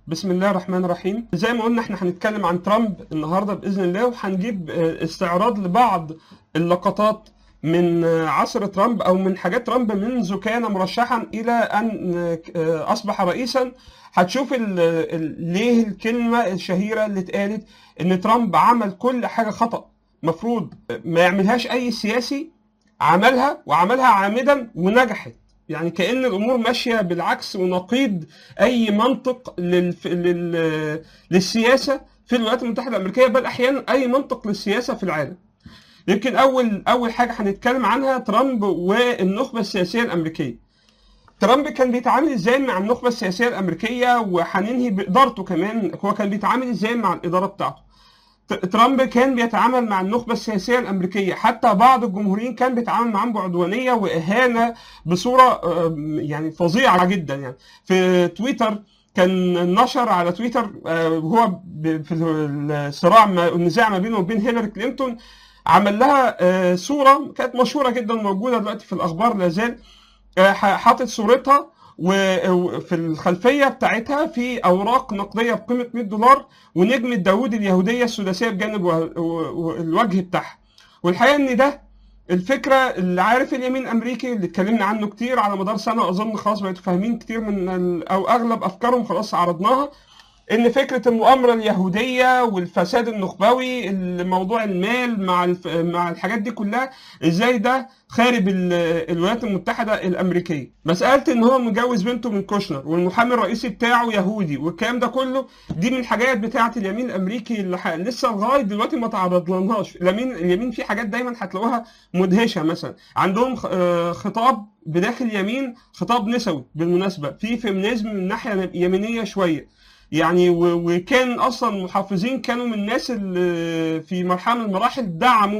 بسم الله الرحمن الرحيم زي ما قلنا احنا هنتكلم عن ترامب النهارده باذن الله وهنجيب آه، استعراض لبعض اللقطات من آه، عصر ترامب او من حاجات ترامب منذ كان مرشحا الى ان آه، اصبح رئيسا هتشوف ال- ال- ليه الكلمه الشهيره اللي اتقالت ان ترامب عمل كل حاجه خطا مفروض ما يعملهاش اي سياسي عملها وعملها عامدا ونجحت يعني كأن الأمور ماشية بالعكس ونقيض أي منطق للف... لل... للسياسة في الولايات المتحدة الأمريكية بل أحيانا أي منطق للسياسة في العالم يمكن أول أول حاجة هنتكلم عنها ترامب والنخبة السياسية الأمريكية ترامب كان بيتعامل ازاي مع النخبة السياسية الأمريكية وهننهي بإدارته كمان هو كان بيتعامل ازاي مع الإدارة بتاعته ت- ترامب كان بيتعامل مع النخبة السياسية الأمريكية حتى بعض الجمهوريين كان بيتعامل معاهم بعدوانية وإهانة بصورة آم، يعني فظيعة جدا يعني في تويتر كان نشر على تويتر آه، وهو ب- في الصراع ما- النزاع ما بينه وبين هيلاري كلينتون عمل لها آه، صورة كانت مشهورة جدا موجودة دلوقتي في الأخبار لازال آه، ح- حاطط صورتها و- وفي الخلفية بتاعتها في أوراق نقدية بقيمة 100 دولار ونجمة داوود اليهودية السداسية بجانب و- و- الوجه بتاعها والحقيقة إن ده الفكرة اللي عارف اليمين الأمريكي اللي اتكلمنا عنه كتير على مدار سنة أظن خلاص بقيتوا فاهمين كتير من ال- أو أغلب أفكارهم خلاص عرضناها ان فكره المؤامره اليهوديه والفساد النخبوي موضوع المال مع الف... مع الحاجات دي كلها ازاي ده خارب ال... الولايات المتحده الامريكيه مساله ان هو متجوز بنته من كوشنر والمحامي الرئيسي بتاعه يهودي والكلام ده كله دي من الحاجات بتاعه اليمين الامريكي اللي ح... لسه لغايه دلوقتي ما تعرضلناش اليمين اليمين في حاجات دايما هتلاقوها مدهشه مثلا عندهم خ- آه، خطاب بداخل يمين خطاب نسوي بالمناسبه في فيمينيزم من ناحيه يمينيه شويه يعني و- وكان اصلا المحافظين كانوا من الناس اللي في مرحله من المراحل دعموا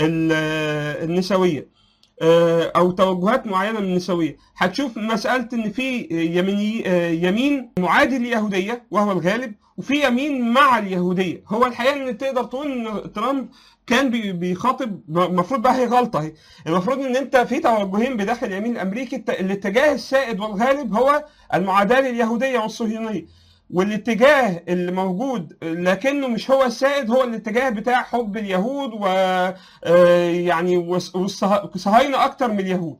ال- النسويه آه، او توجهات معينه من النسويه هتشوف مساله ان في يميني آه، يمين معادي لليهوديه وهو الغالب وفي يمين مع اليهوديه هو الحقيقه ان تقدر تقول ان ترامب كان بي- بيخاطب المفروض بقى هي غلطه اهي المفروض ان انت في توجهين بداخل اليمين الامريكي الت- الاتجاه السائد والغالب هو المعاداه لليهوديه والصهيونيه والاتجاه اللي موجود لكنه مش هو السائد هو الاتجاه بتاع حب اليهود و آه، يعني والص- والصه- والصهاينه اكتر من اليهود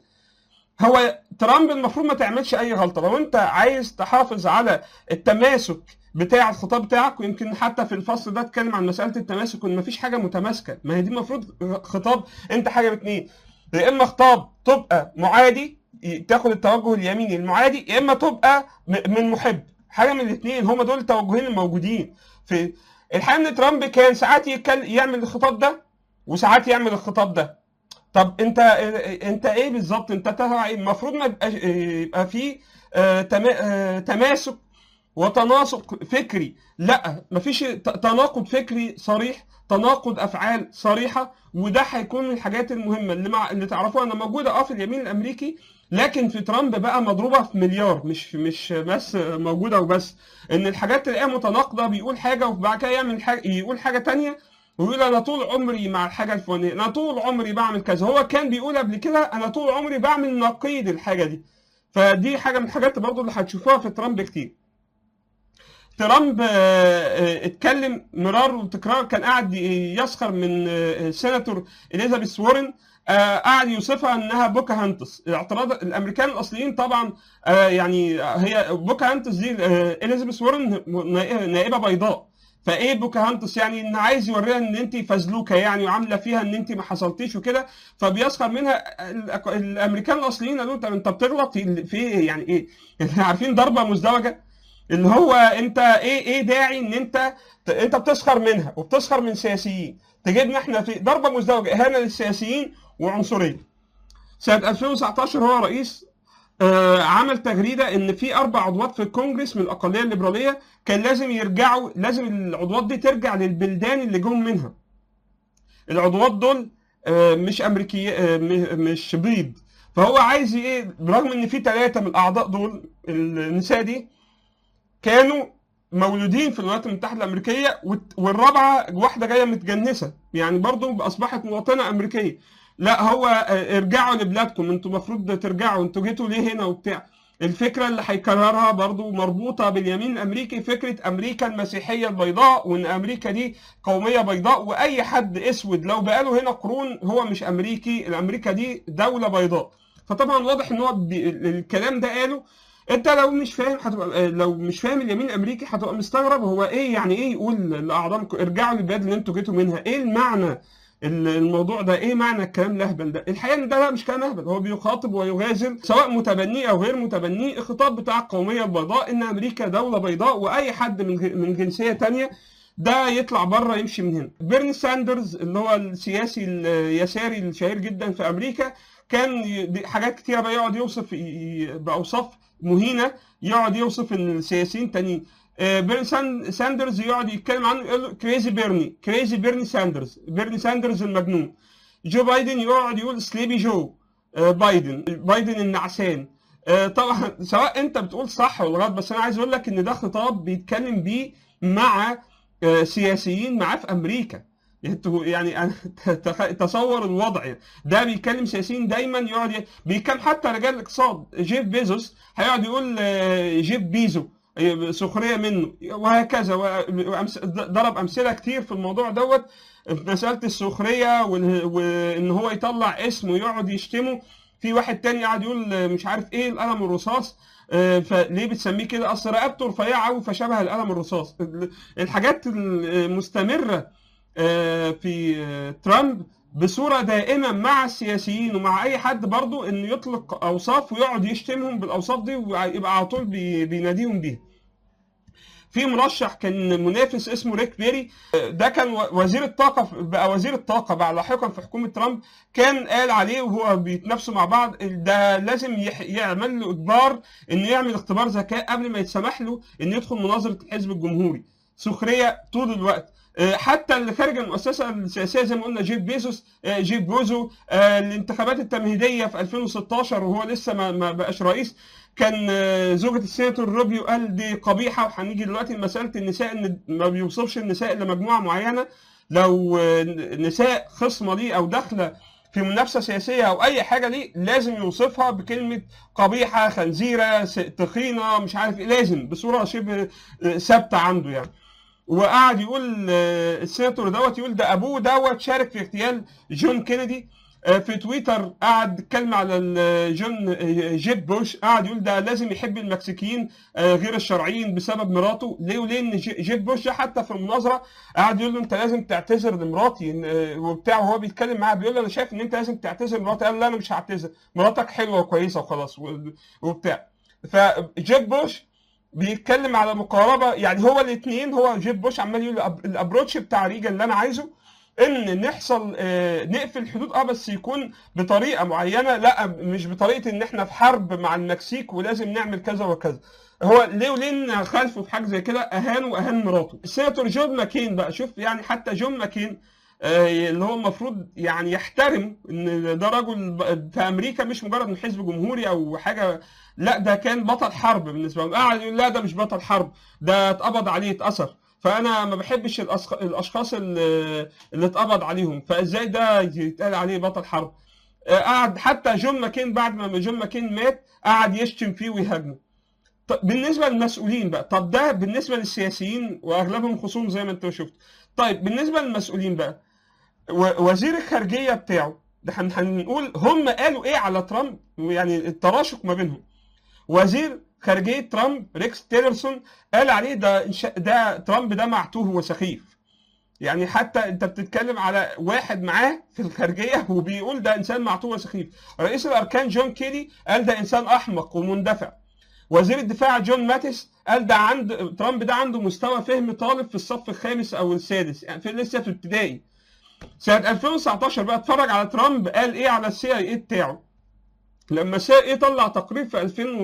هو ترامب المفروض ما تعملش اي غلطه لو انت عايز تحافظ على التماسك بتاع الخطاب بتاعك ويمكن حتى في الفصل ده اتكلم عن مساله التماسك وان مفيش حاجه متماسكه ما هي دي المفروض خطاب انت حاجه باتنين يا اما خطاب تبقى معادي تاخد التوجه اليميني المعادي يا اما تبقى م- من محب حاجه من الاثنين هم دول التوجهين الموجودين في الحقيقه ان ترامب كان ساعات يتكلم يعمل الخطاب ده وساعات يعمل الخطاب ده طب انت انت ايه بالظبط انت تبع ايه المفروض ما يبقاش يبقى في آه، تما- آه، تماسك وتناسق فكري لا مفيش ت- تناقض فكري صريح تناقض افعال صريحه وده هيكون من الحاجات المهمه اللي مع اللي تعرفوها انها موجوده اه في اليمين الامريكي لكن في ترامب بقى مضروبه في مليار مش مش بس موجوده وبس ان الحاجات تلاقيها متناقضه بيقول حاجه وبعد كده يعمل حاجه يقول حاجه تانية ويقول انا طول عمري مع الحاجه الفلانيه انا طول عمري بعمل كذا هو كان بيقول قبل كده انا طول عمري بعمل نقيض الحاجه دي فدي حاجه من الحاجات برضو اللي هتشوفوها في ترامب كتير ترامب آه، آه، اتكلم مرار وتكرار كان قاعد يسخر من آه، سيناتور اليزابيث وورن آه، قاعد يوصفها انها بوكاهانتس الاعتراض الامريكان الاصليين طبعا آه، يعني هي بوكاهانتس دي آه، اليزابيث وورن نائبه بيضاء فايه بوكاهانتس يعني ان عايز يوريها ان انت فزلوكه يعني وعامله فيها ان انت ما حصلتيش وكده فبيسخر منها ال- الامريكان الاصليين قالوا طب انت بتغلط في ايه يعني ايه؟ يعني عارفين ضربه مزدوجه اللي هو انت ايه ايه داعي ان انت انت بتسخر منها وبتسخر من سياسيين تجدنا احنا في ضربه مزدوجه اهانه للسياسيين وعنصريه سنه 2019 هو رئيس آه، عمل تغريده ان في اربع عضوات في الكونجرس من الاقليه الليبراليه كان لازم يرجعوا لازم العضوات دي ترجع للبلدان اللي جم منها العضوات دول آه، مش امريكي آه، م- مش بيض فهو عايز ايه برغم ان في ثلاثه من الاعضاء دول النساء دي كانوا مولودين في الولايات المتحده الامريكيه والت- والرابعه واحده جايه متجنسه يعني برضو اصبحت مواطنه امريكيه لا هو آه، ارجعوا لبلادكم انتوا المفروض ترجعوا انتوا جيتوا ليه هنا وبتاع الفكره اللي هيكررها برضو مربوطه باليمين الامريكي فكره امريكا المسيحيه البيضاء وان امريكا دي قوميه بيضاء واي حد اسود لو بقاله هنا قرون هو مش امريكي الامريكا دي دوله بيضاء فطبعا واضح ان هو بي- الكلام ده قاله انت لو مش فاهم هتبقى لو مش فاهم اليمين الامريكي هتبقى مستغرب هو ايه يعني ايه يقول لاعظمكم ارجعوا للبلاد اللي انتوا جيتوا منها ايه المعنى ال- الموضوع ده ايه معنى الكلام الاهبل ده الحقيقه ان ده لا مش كلام اهبل هو بيخاطب ويغازل سواء متبنيه او غير متبنيه الخطاب بتاع القوميه البيضاء ان امريكا دوله بيضاء واي حد من غ- من جنسيه تانية ده يطلع بره يمشي من هنا بيرني ساندرز اللي هو السياسي اليساري الشهير جدا في امريكا كان ي- دي حاجات كتيره بقى يقعد يوصف ي- ي- باوصاف مهينه يقعد يوصف السياسيين تانيين آه، بيرني سان- ساندرز يقعد يتكلم عنه يقول له كريزي بيرني كريزي بيرني ساندرز بيرني ساندرز المجنون جو بايدن يقعد يقول سليبي جو آه، بايدن بايدن النعسان آه، طبعا سواء انت بتقول صح ولا غلط بس انا عايز اقول لك ان ده خطاب بيتكلم بيه مع آه، سياسيين معاه في امريكا انتوا يعني أنا- تخ- تصور الوضع يعني. ده بيتكلم سياسيين دايما يقعد ي- بيتكلم حتى رجال الاقتصاد جيف بيزوس هيقعد يقول آه، جيف بيزو آه، سخريه منه وهكذا و- وأمس- ضرب امثله كتير في الموضوع دوت في مساله السخريه وال- وان هو يطلع اسم ويقعد يشتمه في واحد تاني قاعد يقول آه، مش عارف ايه القلم الرصاص آه، فليه بتسميه كده اصل رقبته رفيعه قوي فشبه القلم الرصاص الحاجات المستمره آه، في آه، ترامب بصوره دائمه مع السياسيين ومع اي حد برضو انه يطلق اوصاف ويقعد يشتمهم بالاوصاف دي ويبقى على طول بي- بيناديهم بيها في مرشح كان منافس اسمه ريك بيري آه، ده كان و- وزير الطاقه بقى وزير الطاقه بقى لاحقا في حكومه ترامب كان قال عليه وهو بيتنافسوا مع بعض ده لازم يح- يعمل له اجبار انه يعمل اختبار ذكاء قبل ما يتسمح له انه يدخل مناظره الحزب الجمهوري سخريه طول الوقت آه، حتى اللي خارج المؤسسه السياسيه زي ما قلنا جيف بيزوس آه، جيف بوزو آه، الانتخابات التمهيديه في 2016 وهو لسه ما ما بقاش رئيس كان آه، زوجة السيناتور روبيو قال دي قبيحة وهنيجي دلوقتي لمسألة النساء إن ما بيوصفش النساء إلا مجموعة معينة لو آه، نساء خصمة ليه أو داخلة في منافسة سياسية أو أي حاجة ليه لازم يوصفها بكلمة قبيحة خنزيرة س- تخينة مش عارف إيه لازم بصورة شبه آه، ثابتة عنده يعني وقعد يقول آه، السيناتور دوت يقول ده ابوه دوت شارك في اغتيال جون كينيدي آه، في تويتر قعد يتكلم على ال- جون آه، جيب بوش قعد يقول ده لازم يحب المكسيكيين آه، غير الشرعيين بسبب مراته ليه وليه ان جي- جيب بوش ده حتى في المناظره قعد يقول له انت لازم تعتذر لمراتي إن- آه، وبتاع وهو بيتكلم معاه بيقول له انا شايف ان انت لازم تعتذر لمراتي قال لا انا مش هعتذر مراتك حلوه وكويسه وخلاص و- وبتاع فجيب بوش بيتكلم على مقاربه يعني هو الاثنين هو جيب بوش عمال يقول الأب- الابروتش بتاع ريجن اللي انا عايزه ان نحصل آه، نقفل الحدود اه بس يكون بطريقه معينه لا مش بطريقه ان احنا في حرب مع المكسيك ولازم نعمل كذا وكذا هو ليه وليه خالفه في حاجه زي كده اهان واهان مراته السيناتور جون ماكين بقى شوف يعني حتى جون ماكين آه، اللي هو المفروض يعني يحترم ان ده رجل ب- في امريكا مش مجرد من حزب جمهوري او حاجه لا ده كان بطل حرب بالنسبه له قاعد يقول لا ده مش بطل حرب ده اتقبض عليه اتأثر فانا ما بحبش الأسخ- الاشخاص اللي اللي اتقبض عليهم فازاي ده يتقال عليه بطل حرب آه، قعد حتى جون ماكين بعد ما جون ماكين مات قعد يشتم فيه ويهاجمه طب بالنسبه للمسؤولين بقى طب ده بالنسبه للسياسيين واغلبهم خصوم زي ما انت شفت طيب بالنسبه للمسؤولين بقى و- وزير الخارجيه بتاعه ده هن- هنقول هم قالوا ايه على ترامب يعني التراشق ما بينهم وزير خارجيه ترامب ريكس تيلرسون قال عليه ده إنشا- ده ترامب ده معتوه وسخيف يعني حتى انت بتتكلم على واحد معاه في الخارجيه وبيقول ده انسان معتوه وسخيف رئيس الاركان جون كيلي قال ده انسان احمق ومندفع وزير الدفاع جون ماتيس قال ده عند ترامب ده عنده مستوى فهم طالب في الصف الخامس او السادس يعني في لسه في ابتدائي سنه 2019 بقى اتفرج على ترامب قال ايه على السي اي اي بتاعه لما السي اي طلع تقرير في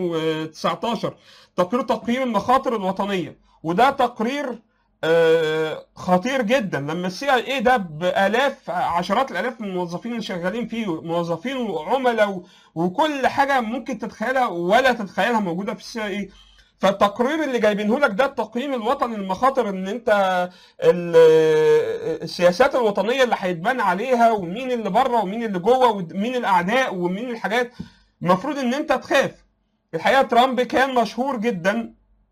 2019 تقرير تقييم المخاطر الوطنيه وده تقرير آه، خطير جدا لما السي اي اي ده بالاف عشرات الالاف من الموظفين اللي شغالين فيه موظفين وعملاء و- وكل حاجه ممكن تتخيلها ولا تتخيلها موجوده في السي اي فالتقرير اللي جايبينه لك ده التقييم الوطني للمخاطر ان انت ال- السياسات الوطنيه اللي هيتبان عليها ومين اللي بره ومين اللي جوه ومين الاعداء ومين الحاجات المفروض ان انت تخاف الحقيقه ترامب كان مشهور جدا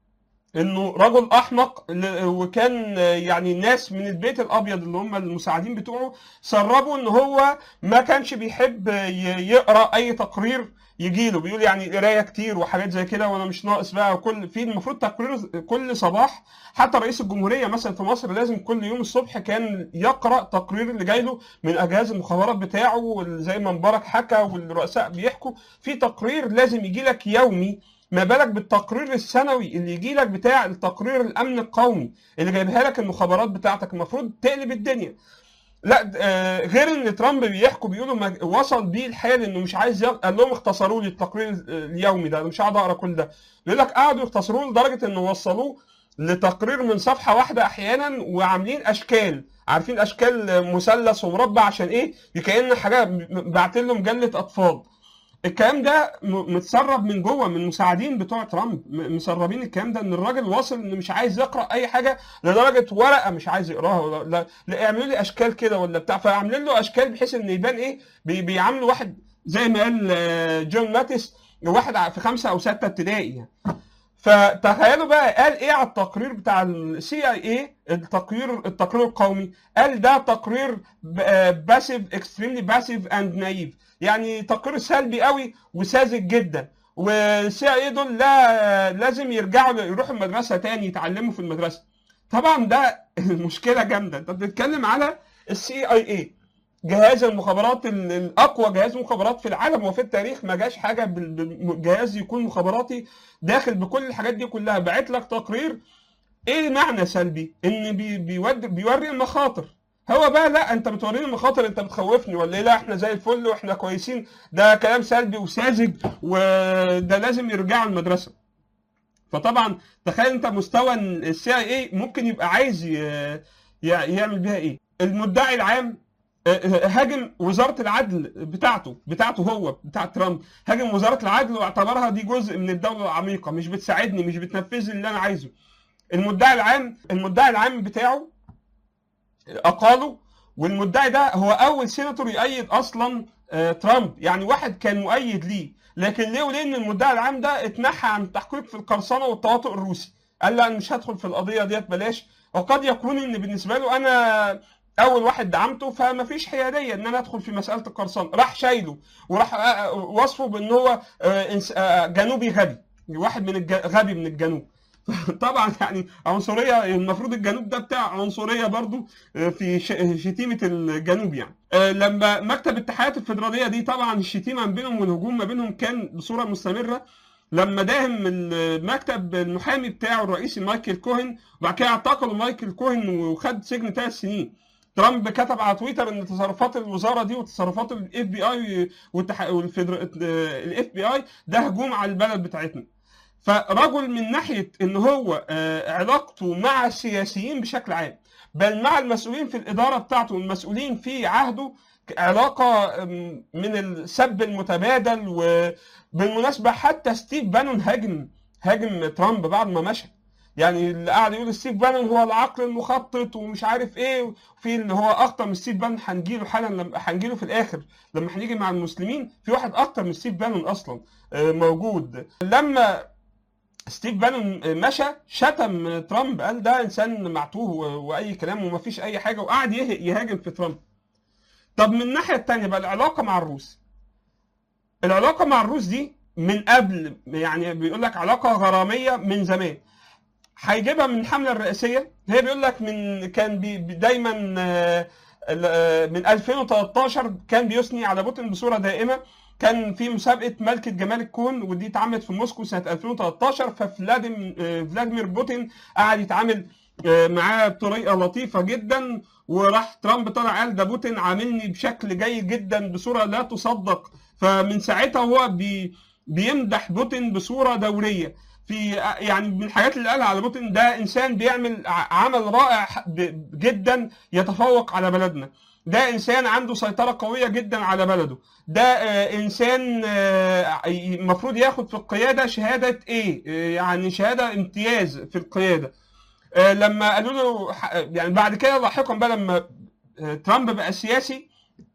انه رجل احمق ل- وكان يعني الناس من البيت الابيض اللي هم المساعدين بتوعه سربوا ان هو ما كانش بيحب ي- يقرا اي تقرير يجيله بيقول يعني قرايه كتير وحاجات زي كده وانا مش ناقص بقى كل في المفروض تقرير كل صباح حتى رئيس الجمهوريه مثلا في مصر لازم كل يوم الصبح كان يقرا تقرير اللي جاي له من اجهزه المخابرات بتاعه زي ما مبارك حكى والرؤساء بيحكوا في تقرير لازم يجي لك يومي ما بالك بالتقرير السنوي اللي يجي لك بتاع التقرير الامن القومي اللي جايبها لك المخابرات بتاعتك المفروض تقلب الدنيا لا آه، غير ان ترامب بيحكوا بيقولوا ما- وصل بيه الحال انه مش عايز يق... قال لهم اختصروا لي التقرير اليومي ده انا مش هقعد اقرا كل ده بيقول لك قعدوا يختصروه لدرجه انه وصلوه لتقرير من صفحه واحده احيانا وعاملين اشكال عارفين اشكال مثلث ومربع عشان ايه كأن حاجه بعت له مجله اطفال الكلام ده م- متسرب من جوه من المساعدين بتوع ترامب م- مسربين الكلام ده ان الراجل واصل انه مش عايز يقرا اي حاجه لدرجه ورقه مش عايز يقراها ولا لا, لا اعملوا لي اشكال كده ولا بتاع فعاملين له اشكال بحيث ان يبان ايه بي بيعاملوا واحد زي ما قال آه، جون ماتيس واحد ع- في خمسه او سته ابتدائي يعني فتخيلوا بقى قال ايه على التقرير بتاع السي اي اي التقرير التقرير القومي قال ده تقرير باسيف اكستريملي باسيف اند نايف يعني تقرير سلبي قوي وساذج جدا والسي اي دول لا لازم يرجعوا يروحوا المدرسه تاني يتعلموا في المدرسه طبعا ده المشكله جامده انت بتتكلم على السي اي اي جهاز المخابرات ال- الاقوى جهاز مخابرات في العالم وفي التاريخ ما جاش حاجه بال- بالجهاز يكون مخابراتي داخل بكل الحاجات دي كلها باعت لك تقرير ايه معنى سلبي ان بي بيود بيوري المخاطر هو بقى لا انت بتوريني المخاطر انت بتخوفني ولا ايه لا احنا زي الفل واحنا كويسين ده كلام سلبي وساذج وده لازم يرجعوا المدرسه فطبعا تخيل انت مستوى السي اي اي ممكن يبقى عايز ي- ي- يعمل بيها ايه المدعي العام آه، هاجم وزاره العدل بتاعته بتاعته هو بتاع ترامب هاجم وزاره العدل واعتبرها دي جزء من الدوله العميقه مش بتساعدني مش بتنفذ لي اللي انا عايزه المدعي العام المدعي العام بتاعه اقاله والمدعي ده هو اول سيناتور يأيد اصلا آه، ترامب يعني واحد كان مؤيد ليه لكن ليه وليه ان المدعي العام ده اتنحى عن التحقيق في القرصنه والتواطؤ الروسي قال لا انا مش هدخل في القضيه ديت بلاش وقد يكون ان بالنسبه له انا اول واحد دعمته فما فيش حياديه ان انا ادخل في مساله القرصنه راح شايله وراح آه، وصفه بان هو آه، إنس- آه، جنوبي غبي واحد من الج- غبي من الجنوب طبعا يعني عنصريه المفروض الجنوب ده بتاع عنصريه برضو في ش- شتيمه الجنوب يعني آه، لما مكتب الاتحادات الفيدراليه دي طبعا الشتيمه ما بينهم والهجوم ما بينهم كان بصوره مستمره لما داهم المكتب المحامي بتاعه الرئيسي مايكل كوهن وبعد كده اعتقلوا مايكل كوهن وخد سجن ثلاث سنين ترامب كتب على تويتر ان تصرفات الوزاره دي وتصرفات الاف بي اي والاف بي اي ده هجوم على البلد بتاعتنا فرجل من ناحيه ان هو آه، علاقته مع السياسيين بشكل عام بل مع المسؤولين في الاداره بتاعته والمسؤولين في عهده علاقه آم، من السب المتبادل وبالمناسبه حتى ستيف بانون هاجم هاجم ترامب بعد ما مشى يعني اللي قاعد يقول ستيف بانون هو العقل المخطط ومش عارف ايه وفي اللي هو اخطر من ستيف بانون هنجيله حالا لما هنجيله في الاخر لما هنيجي مع المسلمين في واحد اكتر من ستيف بانون اصلا آه، موجود لما ستيف بانون مشى شتم ترامب قال ده انسان معتوه و- واي كلام ومفيش اي حاجه وقعد يه- يهاجم في ترامب طب من الناحيه الثانيه بقى العلاقه مع الروس العلاقه مع الروس دي من قبل يعني بيقول لك علاقه غراميه من زمان هيجيبها من الحمله الرئاسيه هي بيقول لك من كان بي بي- دايما آه، ال- آه، من 2013 كان بيثني على بوتين بصوره دائمه كان في مسابقه ملكه جمال الكون ودي اتعملت في موسكو سنه 2013 ففلاديم آه، فلاديمير بوتين قعد يتعامل آه، معاه بطريقه لطيفه جدا وراح ترامب طلع قال ده بوتين عاملني بشكل جيد جدا بصوره لا تصدق فمن ساعتها هو بي بيمدح بوتين بصوره دوريه في يعني من الحاجات اللي قالها على بوتين ده انسان بيعمل ع- عمل رائع ب- جدا يتفوق على بلدنا ده انسان عنده سيطره قويه جدا على بلده ده آه، انسان آه، المفروض ياخد في القياده شهاده ايه آه، يعني شهاده امتياز في القياده آه، لما قالوا له ح- يعني بعد كده لاحقا بقى لما آه، ترامب بقى سياسي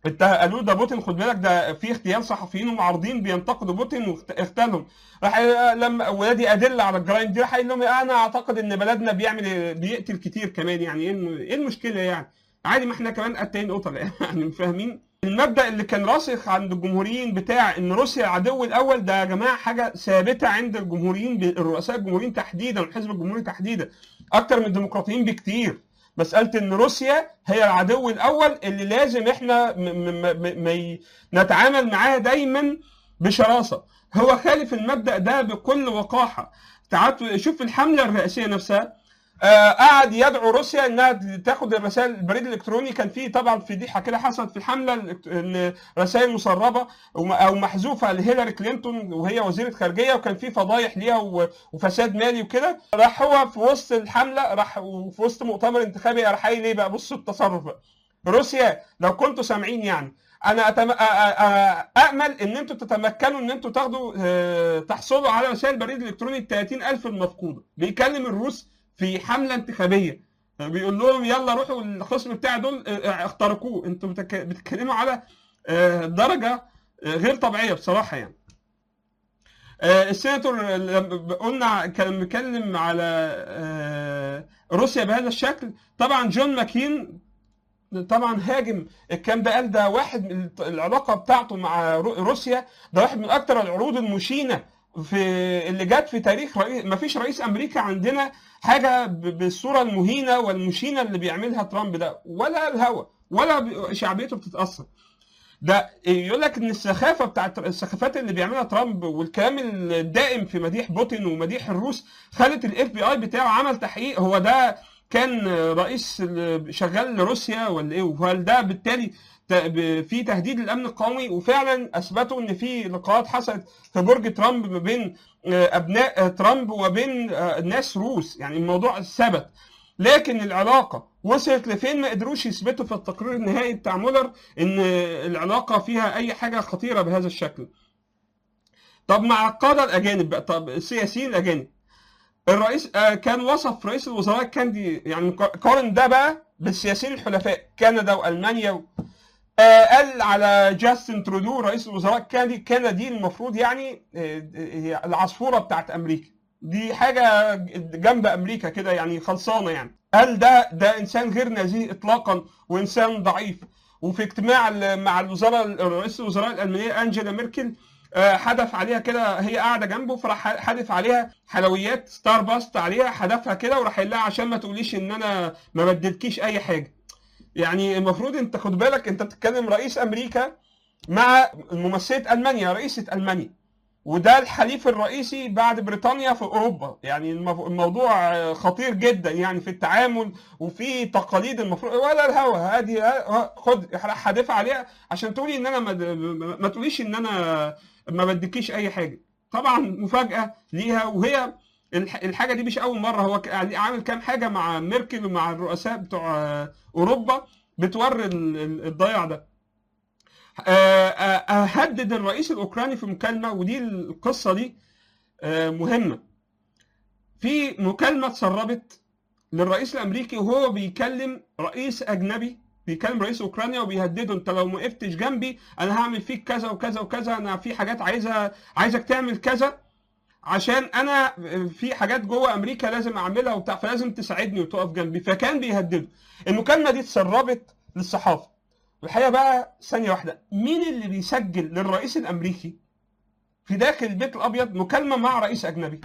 انت قالوا ده بوتين خد بالك ده في اغتيال صحفيين ومعارضين بينتقدوا بوتين واغتالهم راح لما ودي ادله على الجرائم دي راح قايل لهم انا اعتقد ان بلدنا بيعمل بيقتل كتير كمان يعني ايه الم- ايه المشكله يعني عادي ما احنا كمان قتالين قطر يعني فاهمين المبدا اللي كان راسخ عند الجمهوريين بتاع ان روسيا العدو الاول ده يا جماعه حاجه ثابته عند الجمهوريين الرؤساء الجمهوريين تحديدا والحزب الجمهوري تحديدا اكتر من الديمقراطيين بكتير مساله ان روسيا هي العدو الاول اللي لازم احنا م م م م ي- نتعامل معاها دايما بشراسه هو خالف المبدا ده بكل وقاحه تعالوا شوف الحمله الرئاسيه نفسها آه، قعد يدعو روسيا انها تاخد الرسائل البريد الالكتروني كان في طبعا فضيحه كده حصلت في الحمله الإلكت- ان رسائل مسربه وم- او محذوفه لهيلاري كلينتون وهي وزيره خارجيه وكان في فضايح ليها و- وفساد مالي وكده راح هو في وسط الحمله راح وفي وسط مؤتمر انتخابي راح قايل ايه بقى بصوا التصرف بقى روسيا لو كنتوا سامعين يعني انا أتم... أ- أ- أ- امل ان انتوا تتمكنوا ان انتوا تاخدوا آه، تحصلوا على رسائل البريد الالكتروني ال 30000 المفقوده بيكلم الروس في حمله انتخابيه بيقول لهم يلا روحوا الخصم بتاع دول آه، اخترقوه انتوا بتك- بتتكلموا على آه، درجه آه، غير طبيعيه بصراحه يعني آه، السيناتور لما قلنا كان بيتكلم على آه، روسيا بهذا الشكل طبعا جون ماكين طبعا هاجم الكلام ده قال ده واحد من العلاقه بتاعته مع رو- روسيا ده واحد من اكتر العروض المشينه في اللي جت في تاريخ رئيس ما فيش رئيس امريكا عندنا حاجه ب- بالصوره المهينه والمشينه اللي بيعملها ترامب ده ولا الهوى ولا ب- شعبيته بتتاثر ده يقول لك ان السخافه بتاعت السخافات اللي بيعملها ترامب والكلام الدائم في مديح بوتين ومديح الروس خلت الاف بي اي بتاعه عمل تحقيق هو ده كان رئيس شغال لروسيا ولا ايه وهل ده بالتالي ت- ب- في تهديد للامن القومي وفعلا اثبتوا ان في لقاءات حصلت في برج ترامب ما بين آه، ابناء آه، ترامب وبين آه، ناس روس يعني الموضوع ثبت لكن العلاقه وصلت لفين ما قدروش يثبتوا في التقرير النهائي بتاع مولر ان العلاقه فيها اي حاجه خطيره بهذا الشكل طب مع القاده الاجانب بقى طب السياسيين الاجانب الرئيس آه، كان وصف رئيس الوزراء الكندي يعني قارن ده بقى بالسياسيين الحلفاء كندا والمانيا و... آه، قال على جاستن ترودو رئيس الوزراء الكندي كندا دي المفروض يعني آه، هي العصفوره بتاعت امريكا دي حاجه جنب امريكا كده يعني خلصانه يعني قال ده ده انسان غير نزيه اطلاقا وانسان ضعيف وفي اجتماع ال- مع الوزراء رئيس الوزراء الالمانيه انجيلا ميركل آه، حدف عليها كده هي قاعده جنبه فراح حدف عليها حلويات ستار باست عليها حدفها كده وراح قايل لها عشان ما تقوليش ان انا ما بدلكيش اي حاجه يعني المفروض انت خد بالك انت بتتكلم رئيس امريكا مع ممثله المانيا رئيسه المانيا وده الحليف الرئيسي بعد بريطانيا في اوروبا يعني المف- الموضوع آه، خطير جدا يعني في التعامل وفي تقاليد المفروض ولا الهوى هذه ها- خد راح هدافع عليها عشان تقولي ان انا ما, ما- ما تقوليش ان انا ما بديكيش اي حاجه طبعا مفاجاه ليها وهي الح- الحاجه دي مش اول مره هو ك- يعني عامل كام حاجه مع ميركل ومع الرؤساء بتوع آه، اوروبا بتوري ال- ال- الضياع ده آه، آه، هدد الرئيس الاوكراني في مكالمه ودي القصه دي آه، مهمه في مكالمه اتسربت للرئيس الامريكي وهو بيكلم رئيس اجنبي بيكلم رئيس اوكرانيا وبيهدده انت لو ما وقفتش جنبي انا هعمل فيك كذا وكذا وكذا انا في حاجات عايزها عايزك تعمل كذا عشان انا في حاجات جوه امريكا لازم اعملها وبتاع فلازم تساعدني وتقف جنبي فكان بيهدده المكالمه دي اتسربت للصحافه الحقيقه بقى ثانيه واحده مين اللي بيسجل للرئيس الامريكي في داخل البيت الابيض مكالمه مع رئيس اجنبي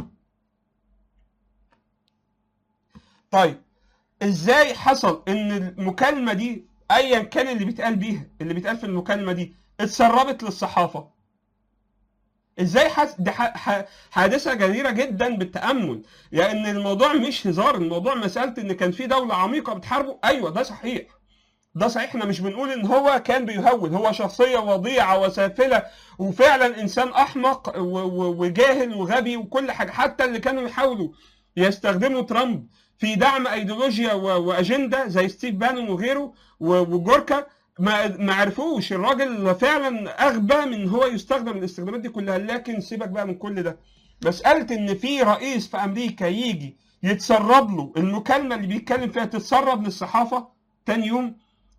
طيب ازاي حصل ان المكالمه دي ايا كان اللي بيتقال بيها اللي بيتقال في المكالمه دي اتسربت للصحافه ازاي حس... دي ح... ح... حادثه جديره جدا بالتامل لان يعني الموضوع مش هزار الموضوع مساله ان كان في دوله عميقه بتحاربه ايوه ده صحيح ده صحيح احنا مش بنقول ان هو كان بيهول هو شخصيه وضيعه وسافله وفعلا انسان احمق و... و... وجاهل وغبي وكل حاجه حتى اللي كانوا يحاولوا يستخدموا ترامب في دعم ايديولوجيا و... واجنده زي ستيف بانون وغيره و... وجوركا ما ما عرفوش الراجل فعلا اغبى من هو يستخدم الاستخدامات دي كلها لكن سيبك بقى من كل ده مساله ان في رئيس في امريكا يجي يتسرب له المكالمه اللي بيتكلم فيها تتسرب للصحافه تاني يوم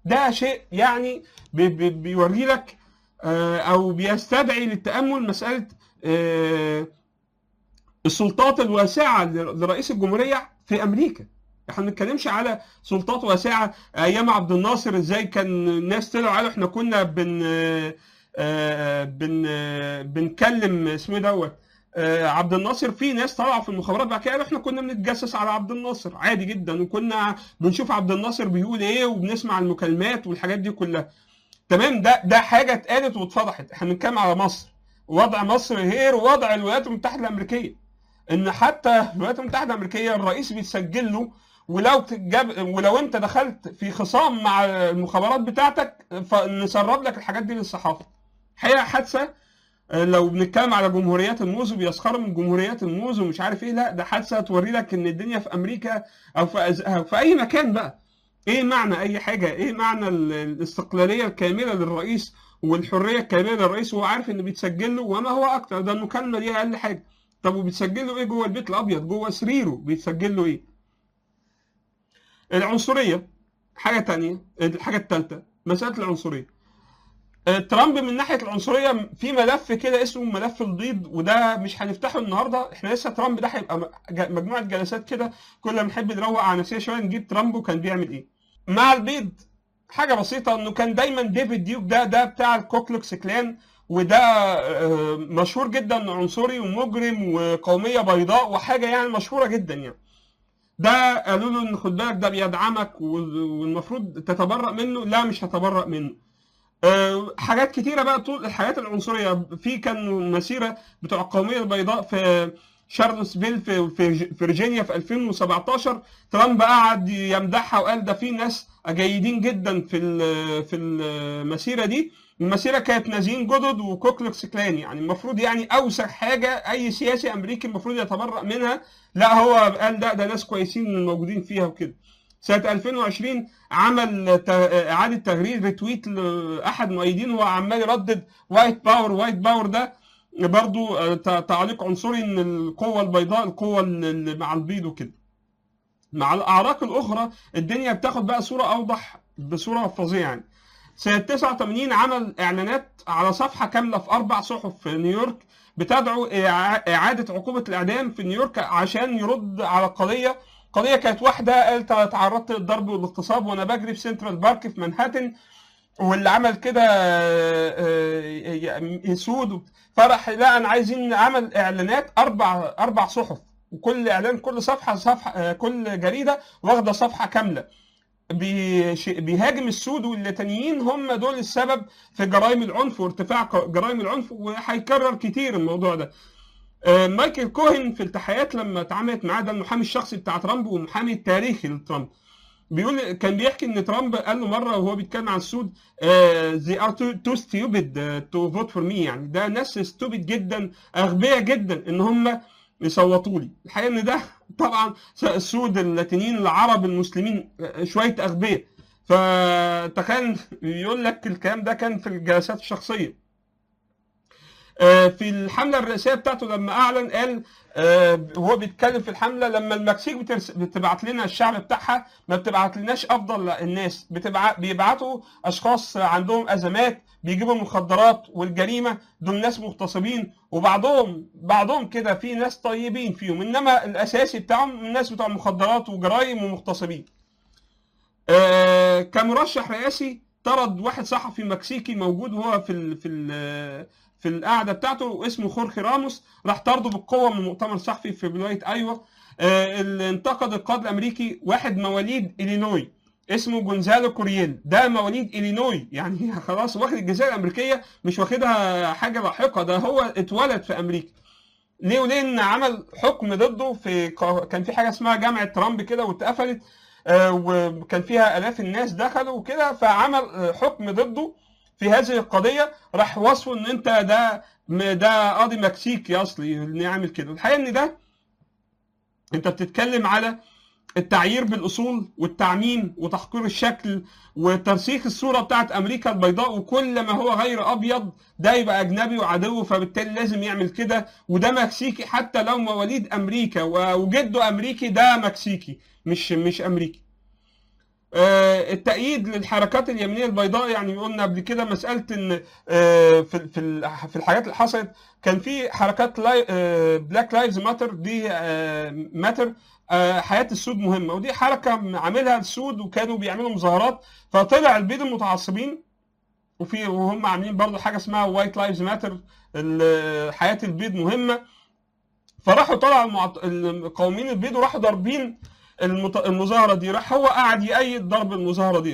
ده شيء يعني بي بي بيوري لك آه، او بيستدعي للتامل مساله آه، السلطات الواسعه لرئيس الجمهوريه في امريكا احنا ما بنتكلمش على سلطات واسعه ايام عبد الناصر ازاي كان الناس طلعوا قالوا احنا كنا بن آه، بن آه، بنكلم اسمه إيه دوت آه، عبد الناصر في ناس طلعوا في المخابرات بعد كده قالوا احنا كنا بنتجسس على عبد الناصر عادي جدا وكنا بنشوف عبد الناصر بيقول ايه وبنسمع المكالمات والحاجات دي كلها تمام ده ده حاجه اتقالت واتفضحت احنا بنتكلم على مصر وضع مصر غير وضع الولايات المتحده الامريكيه ان حتى الولايات المتحده الامريكيه الرئيس بيتسجل له ولو تجاب ولو انت دخلت في خصام مع المخابرات بتاعتك فنسرب لك الحاجات دي للصحافه حقيقه حادثه آه، لو بنتكلم على جمهوريات الموز وبيسخروا من جمهوريات الموز ومش عارف ايه لا ده حادثه توري لك ان الدنيا في امريكا او في, أز... أو في اي مكان بقى ايه معنى اي حاجه ايه معنى ال- الاستقلاليه الكامله للرئيس والحريه الكامله للرئيس وهو عارف ان بيتسجل له وما هو اكتر ده المكالمه دي اقل حاجه طب وبيتسجل له ايه جوه البيت الابيض جوه سريره بيتسجل له ايه العنصريه حاجه تانية الحاجه الثالثه مساله العنصريه آه، ترامب من ناحيه العنصريه في ملف كده اسمه ملف البيض وده مش هنفتحه النهارده احنا لسه ترامب ده هيبقى م- ج- مجموعه جلسات كده كل ما نحب نروق على نفسنا شويه نجيب ترامب وكان بيعمل ايه مع البيض حاجه بسيطه انه كان دايما ديفيد ديوك ده ده بتاع الكوكلوكس كلان وده آه، مشهور جدا إنه عنصري ومجرم وقوميه بيضاء وحاجه يعني مشهوره جدا يعني ده قالوا له ان خد بالك ده بيدعمك وال- والمفروض تتبرأ منه لا مش هتبرأ منه آه، حاجات كتيره بقى طول الحياه العنصريه في كان مسيره بتوع القوميه البيضاء في شارلوتسفيل في في فيرجينيا في 2017 ترامب قعد يمدحها وقال ده في ناس جيدين جدا في ال- في المسيره دي المسيره كانت نازيين جدد وكوكلوكس كلان يعني المفروض يعني اوسخ حاجه اي سياسي امريكي المفروض يتبرأ منها لا هو قال ده ده ناس كويسين الموجودين فيها وكده سنة 2020 عمل ت- إعادة تغريد ريتويت لأحد مؤيدين وهو عمال يردد وايت باور وايت باور ده برضو آه، ت- تعليق عنصري إن القوة البيضاء القوة اللي مع البيض وكده مع الأعراق الأخرى الدنيا بتاخد بقى صورة أوضح بصورة فظيعة يعني سنة 89 عمل إعلانات على صفحة كاملة في أربع صحف في نيويورك بتدعو إعا- إعادة عقوبة الإعدام في نيويورك عشان يرد على القضية قضية كانت واحدة قالت تعرضت للضرب والاغتصاب وأنا بجري في سنترال بارك في منهاتن واللي عمل كده آه، آه، سود فرح لا أنا عايزين عمل إعلانات أربع أربع صحف وكل إعلان كل صفحة صفحة آه، كل جريدة واخدة صفحة كاملة بيش- بيهاجم السود واللاتينيين هم دول السبب في جرائم العنف وارتفاع ق- جرائم العنف وهيكرر كتير الموضوع ده آه، مايكل كوهن في التحقيقات لما اتعاملت معاه ده المحامي الشخصي بتاع ترامب والمحامي التاريخي لترامب بيقول كان بيحكي ان ترامب قال له مره وهو بيتكلم عن السود آه، they are too, too stupid آه، to vote for me يعني ده ناس stupid جدا اغبياء جدا ان هم يصوتوا لي الحقيقه ان ده طبعا السود اللاتينيين العرب المسلمين آه، شويه اغبياء فتخيل يقول لك الكلام ده كان في الجلسات الشخصيه آه، في الحمله الرئاسيه بتاعته لما اعلن قال آه، وهو بيتكلم في الحمله لما المكسيك بترس- بتبعت لنا الشعب بتاعها ما بتبعت لناش افضل الناس بتبعت بيبعتوا اشخاص عندهم ازمات بيجيبوا المخدرات والجريمه دول ناس مغتصبين وبعضهم بعضهم كده في ناس طيبين فيهم انما الاساسي بتاعهم الناس بتوع مخدرات وجرائم ومغتصبين آه، كمرشح رئاسي طرد واحد صحفي مكسيكي موجود وهو في ال في ال في القعده بتاعته اسمه خورخي راموس راح طرده بالقوه من مؤتمر صحفي في ولايه ايوا آه، اللي انتقد القائد الامريكي واحد مواليد الينوي اسمه جونزالو كورييل ده مواليد الينوي يعني خلاص واخد الجزيره الامريكيه مش واخدها حاجه لاحقه ده هو اتولد في امريكا ليه ولان عمل حكم ضده في ق- كان في حاجه اسمها جامعه ترامب كده واتقفلت آه، وكان فيها الاف الناس دخلوا وكده فعمل آه، حكم ضده في هذه القضيه راح وصفه ان انت ده م- ده قاضي مكسيكي اصلي اللي يعمل كده الحقيقه ان ده انت بتتكلم على التعيير بالاصول والتعميم وتحقير الشكل وترسيخ الصوره بتاعت امريكا البيضاء وكل ما هو غير ابيض ده يبقى اجنبي وعدو فبالتالي لازم يعمل كده وده مكسيكي حتى لو مواليد امريكا و- وجده امريكي ده مكسيكي مش مش امريكي آه، التأييد للحركات اليمينية البيضاء يعني قلنا قبل كده مسألة إن آه، في في ال- في الحاجات اللي حصلت كان في حركات بلاك لايفز ماتر دي ماتر حياة السود مهمة ودي حركة عاملها السود وكانوا بيعملوا مظاهرات فطلع البيض المتعصبين وفي وهم عاملين برضو حاجة اسمها وايت لايفز ماتر حياة البيض مهمة فراحوا طلع المعط... المقاومين البيض وراحوا ضاربين المت... المظاهره دي راح هو قاعد يأيد ضرب المظاهره دي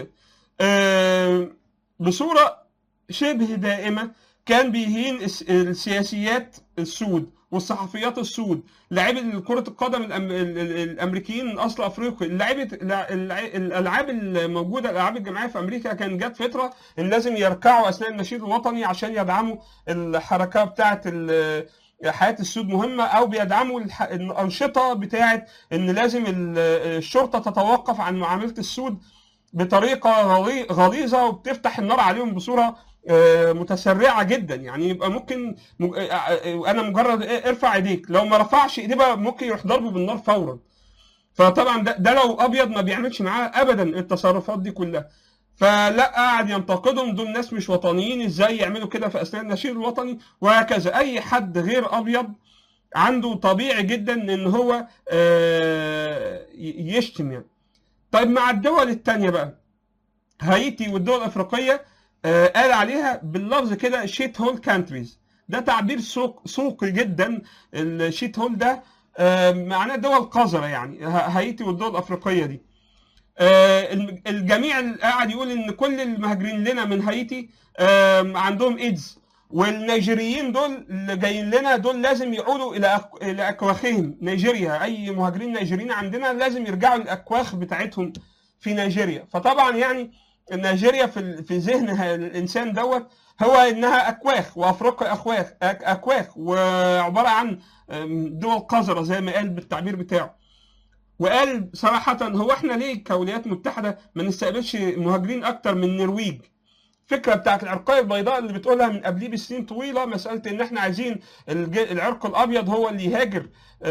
آه، بصوره شبه دائمه كان بيهين الس- السياسيات السود والصحفيات السود لاعبي كرة القدم الأم... ال- ال- الامريكيين من اصل افريقي لعيبه الع- الع- الالعاب الموجوده الالعاب الجماعيه في امريكا كان جت فتره ان لازم يركعوا اثناء النشيد الوطني عشان يدعموا الحركه بتاعه ال... حياه السود مهمه او بيدعموا الح... الانشطه بتاعه ان لازم ال- الشرطه تتوقف عن معامله السود بطريقه غلي- غليظه وبتفتح النار عليهم بصوره آه، متسرعه جدا يعني يبقى ممكن مج- آه، آه، انا مجرد إيه، ارفع ايديك لو ما رفعش ايديه بقى ممكن يروح ضربه بالنار فورا فطبعا ده, ده لو ابيض ما بيعملش معاه ابدا التصرفات دي كلها فلا قاعد ينتقدهم دول ناس مش وطنيين ازاي يعملوا كده في اثناء النشيد الوطني وهكذا اي حد غير ابيض عنده طبيعي جدا ان هو آه، ي- يشتم يعني طيب مع الدول التانية بقى هايتي والدول الافريقيه آه، قال عليها باللفظ كده شيت هول كانتريز ده تعبير سوق سوقي جدا الشيت هول ده آه، معناه دول قذره يعني ه- هايتي والدول الافريقيه دي آه، الم- الجميع قاعد يقول ان كل المهاجرين لنا من هايتي آم، عندهم ايدز والنيجيريين دول اللي جايين لنا دول لازم يعودوا الى أك- الى اكواخهم نيجيريا اي مهاجرين نيجيريين عندنا لازم يرجعوا للاكواخ بتاعتهم في نيجيريا فطبعا يعني نيجيريا في ال- في ذهن ه- الانسان دوت هو انها اكواخ وافريقيا اكواخ أك- اكواخ وعباره عن أم، دول قذره زي ما قال بالتعبير بتاعه وقال صراحه هو احنا ليه كولايات متحده ما نستقبلش مهاجرين اكتر من النرويج الفكره بتاعت العرقيه البيضاء اللي بتقولها من قبليه بسنين طويله مساله ان احنا عايزين الج- العرق الابيض هو اللي يهاجر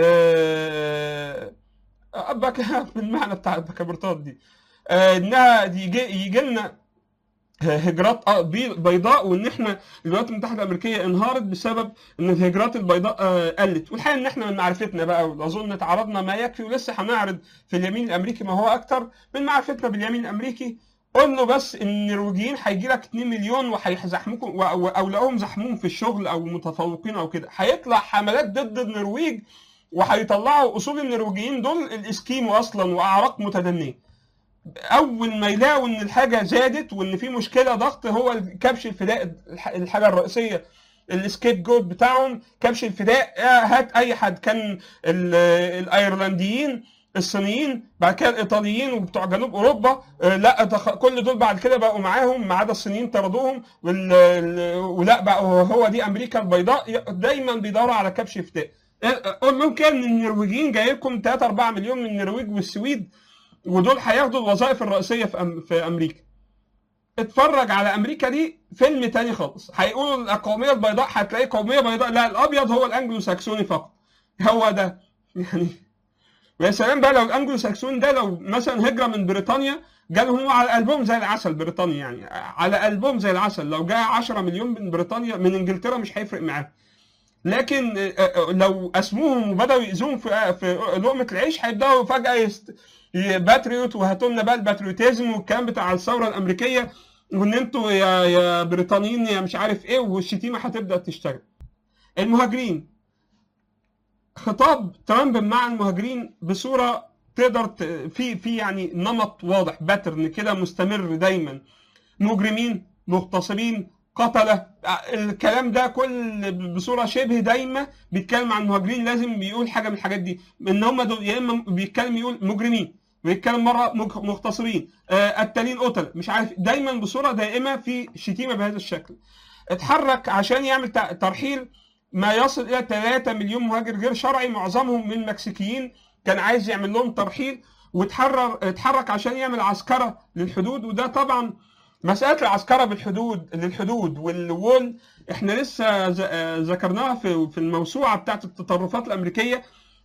آه، أبقى بالمعنى بتاع البكابرتات دي آه، انها يجي يجي لنا هجرات آه، بي- بيضاء وان احنا الولايات المتحده الامريكيه انهارت بسبب ان الهجرات البيضاء آه، قلت والحقيقه ان احنا من معرفتنا بقى واظن تعرضنا ما يكفي ولسه هنعرض في اليمين الامريكي ما هو اكتر من معرفتنا باليمين الامريكي قول له بس ان النرويجيين هيجي لك 2 مليون وهيزحموكم و- و- او لقوهم زحمون في الشغل او متفوقين او كده هيطلع حملات ضد النرويج وهيطلعوا اصول النرويجيين دول الاسكيمو اصلا واعراق متدنيه اول ما يلاقوا ان الحاجه زادت وان في مشكله ضغط هو كبش الفداء الح- الحاجه الرئيسيه السكيب جود بتاعهم كبش الفداء آه، هات اي حد كان ال- الايرلنديين الصينيين بعد كده الايطاليين وبتوع جنوب اوروبا آه، لا تخ- كل دول بعد كده بقوا معاهم ما عدا الصينيين طردوهم وال- ال- ولا بقوا هو دي امريكا البيضاء ي- دايما بيدوروا على كبش فداء آه، قول لهم كده ان النرويجيين جاي لكم 3 4 مليون من النرويج والسويد ودول هياخدوا الوظائف الرئيسيه في أم في امريكا اتفرج على امريكا دي فيلم تاني خالص هيقولوا القوميه البيضاء هتلاقي قوميه بيضاء لا الابيض هو الانجلو ساكسوني فقط هو ده يعني ويا سلام بقى لو الانجلو ساكسون ده لو مثلا هجره من بريطانيا جالهم هو على قلبهم زي العسل بريطانيا يعني على قلبهم زي العسل لو جاء 10 مليون من بريطانيا من انجلترا مش هيفرق معاهم لكن آه، آه، لو اسموهم وبداوا يأذوهم في آه، في لقمه العيش هيبداوا فجاه يست... ي- باتريوت وهاتوا لنا بقى الباتريوتيزم والكلام بتاع الثوره الامريكيه وان انتوا يا يا بريطانيين يا مش عارف ايه والشتيمه هتبدا تشتغل. المهاجرين خطاب ترامب مع المهاجرين بصوره تقدر ت... في في يعني نمط واضح باترن كده مستمر دايما مجرمين مغتصبين قتله الكلام ده كل بصوره شبه دايمه بيتكلم عن المهاجرين لازم بيقول حاجه من الحاجات دي ان هم دول يا اما بيتكلم يقول مجرمين ويتكلم مره مغ- مغتصبين آه، قتالين قتله مش عارف دايما بصوره دائمه في شتيمه بهذا الشكل اتحرك عشان يعمل ت- ترحيل ما يصل الى 3 مليون مهاجر غير شرعي معظمهم من مكسيكيين كان عايز يعمل لهم ترحيل واتحرر اتحرك عشان يعمل عسكره للحدود وده طبعا مساله العسكره بالحدود للحدود والوول احنا لسه ز- آه ذكرناها في في الموسوعه بتاعت التطرفات الامريكيه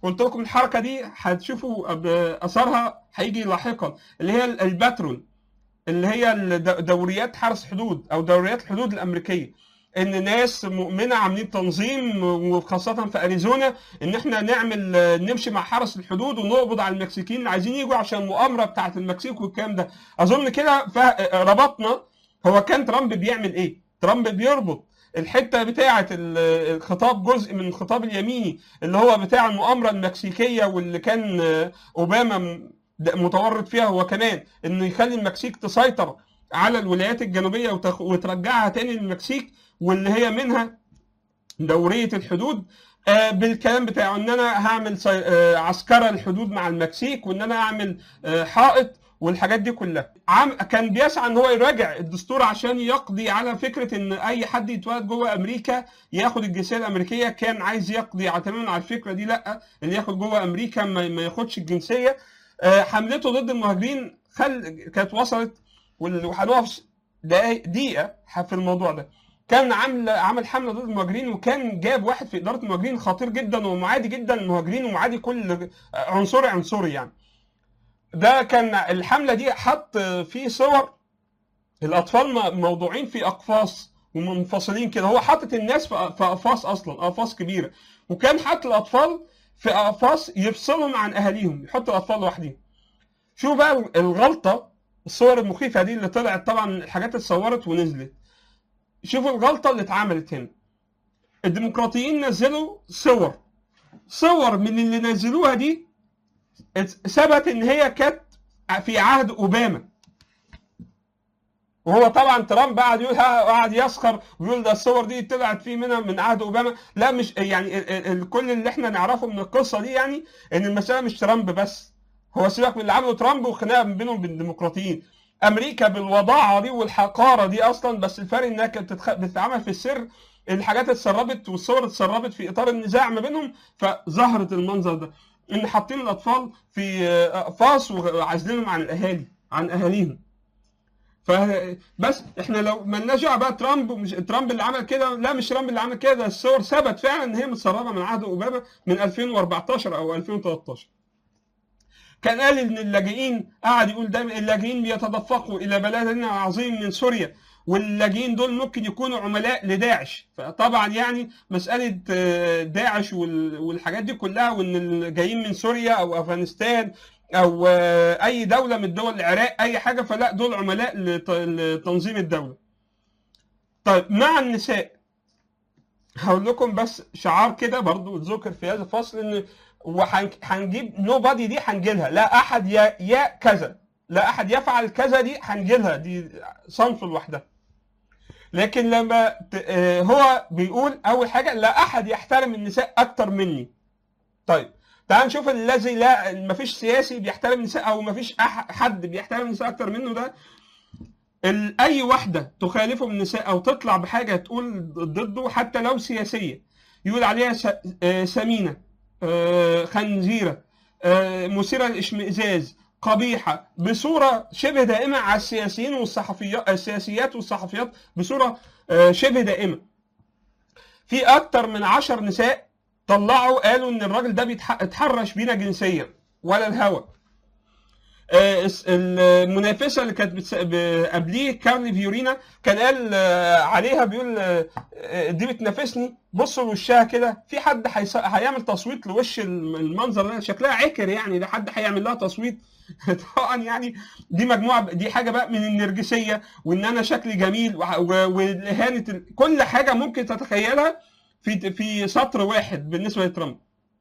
قلت لكم الحركه دي هتشوفوا ب- اثرها هيجي لاحقا اللي هي الباترون اللي هي الد- دوريات حرس حدود او دوريات الحدود الامريكيه ان ناس مؤمنه عاملين تنظيم وخاصه في اريزونا ان احنا نعمل نمشي مع حرس الحدود ونقبض على المكسيكيين اللي عايزين يجوا عشان المؤامره بتاعه المكسيك والكلام ده اظن كده ف- ربطنا هو كان ترامب بيعمل ايه ترامب بيربط الحته بتاعه ال- الخطاب جزء من الخطاب اليميني اللي هو بتاع المؤامره المكسيكيه واللي كان آه، اوباما م- د- متورط فيها هو كمان انه يخلي المكسيك تسيطر على الولايات الجنوبيه وتخ- وترجعها تاني للمكسيك واللي هي منها دوريه الحدود آه، بالكلام بتاعه ان انا هعمل سي- آه، عسكره الحدود مع المكسيك وان انا اعمل آه، حائط والحاجات دي كلها عم كان بيسعى ان هو يراجع الدستور عشان يقضي على فكره ان اي حد يتولد جوه امريكا ياخد الجنسيه الامريكيه كان عايز يقضي على تماما على الفكره دي لا اللي ياخد جوه امريكا ما ما ياخدش الجنسيه آه، حملته ضد المهاجرين خل كانت وصلت وال- وهنقف دقايق- دقيقه في الموضوع ده كان عامل عمل حمله ضد المهاجرين وكان جاب واحد في اداره المهاجرين خطير جدا ومعادي جدا المهاجرين ومعادي كل عنصري عنصري يعني ده كان الحمله دي حط فيه صور الاطفال م- موضوعين في اقفاص ومنفصلين كده هو حاطط الناس في في اقفاص اصلا اقفاص كبيره وكان حاطط الاطفال في اقفاص يفصلهم عن اهاليهم يحط الاطفال لوحدهم شوف بقى الغلطه الصور المخيفه دي اللي طلعت طبعا الحاجات اتصورت ونزلت شوفوا الغلطه اللي اتعملت هنا الديمقراطيين نزلوا صور صور من اللي نزلوها دي ات- ثبت ان هي كانت في عهد اوباما وهو طبعا ترامب قعد يقول ها- قعد يسخر ويقول ده الصور دي طلعت فيه منها من عهد اوباما لا مش يعني ال- ال- ال- كل اللي احنا نعرفه من القصه دي يعني ان المساله مش ترامب بس هو سيبك من اللي عمله ترامب وخناقه ما بينهم وبين الديمقراطيين امريكا بالوضاعه دي والحقاره دي اصلا بس الفرق انها كانت بتتخ- بتتعمل في السر الحاجات اتسربت والصور اتسربت في اطار النزاع ما بينهم فظهرت المنظر ده ان حاطين الاطفال في آه، اقفاص وعازلينهم عن الاهالي عن اهاليهم فبس احنا لو مالناش دعوه بقى ترامب مش ترامب اللي عمل كده لا مش ترامب اللي عمل كده ده الصور ثبت فعلا ان هي متسربه من عهد اوباما من 2014 او 2013 كان قال ان اللاجئين قعد يقول دايما اللاجئين بيتدفقوا الى بلدنا العظيم من سوريا واللاجئين دول ممكن يكونوا عملاء لداعش فطبعا يعني مساله آه، داعش وال- والحاجات دي كلها وان الجايين من سوريا او افغانستان او آه، اي دوله من دول العراق اي حاجه فلا دول عملاء لت- لتنظيم الدوله طيب مع النساء هقول لكم بس شعار كده برضو ذكر في هذا الفصل ان وهنجيب نو بادي دي هنجيلها لا احد يا يا كذا لا احد يفعل كذا دي هنجيلها دي صنف لوحدها لكن لما ت- آه، هو بيقول اول حاجه لا احد يحترم النساء اكتر مني طيب تعال نشوف الذي لا مفيش سياسي بيحترم النساء او مفيش أح- حد بيحترم النساء اكتر منه ده ال- اي واحده تخالفه من النساء او تطلع بحاجه تقول ضده حتى لو سياسيه يقول عليها س- آه، سمينه آه، خنزيره آه، مثيره للاشمئزاز قبيحه بصوره شبه دائمه على السياسيين والصحفيات السياسيات والصحفيات بصوره آه، شبه دائمه في اكتر من عشر نساء طلعوا قالوا ان الراجل ده بيتح- اتحرش بينا جنسيا ولا الهوى آه، الس- المنافسه اللي كانت بتس- ب- قبليه كارلي فيورينا كان قال آه، عليها بيقول آه، آه، دي بتنافسني بصوا لوشها كده في حد هيص- هيعمل تصويت لوش الم- المنظر ده شكلها عكر يعني ده حد هيعمل لها تصويت طبعا يعني دي مجموعه دي حاجه بقى من النرجسيه وان انا شكلي جميل وح- و- واهانه ال- كل حاجه ممكن تتخيلها في في سطر واحد بالنسبه لترامب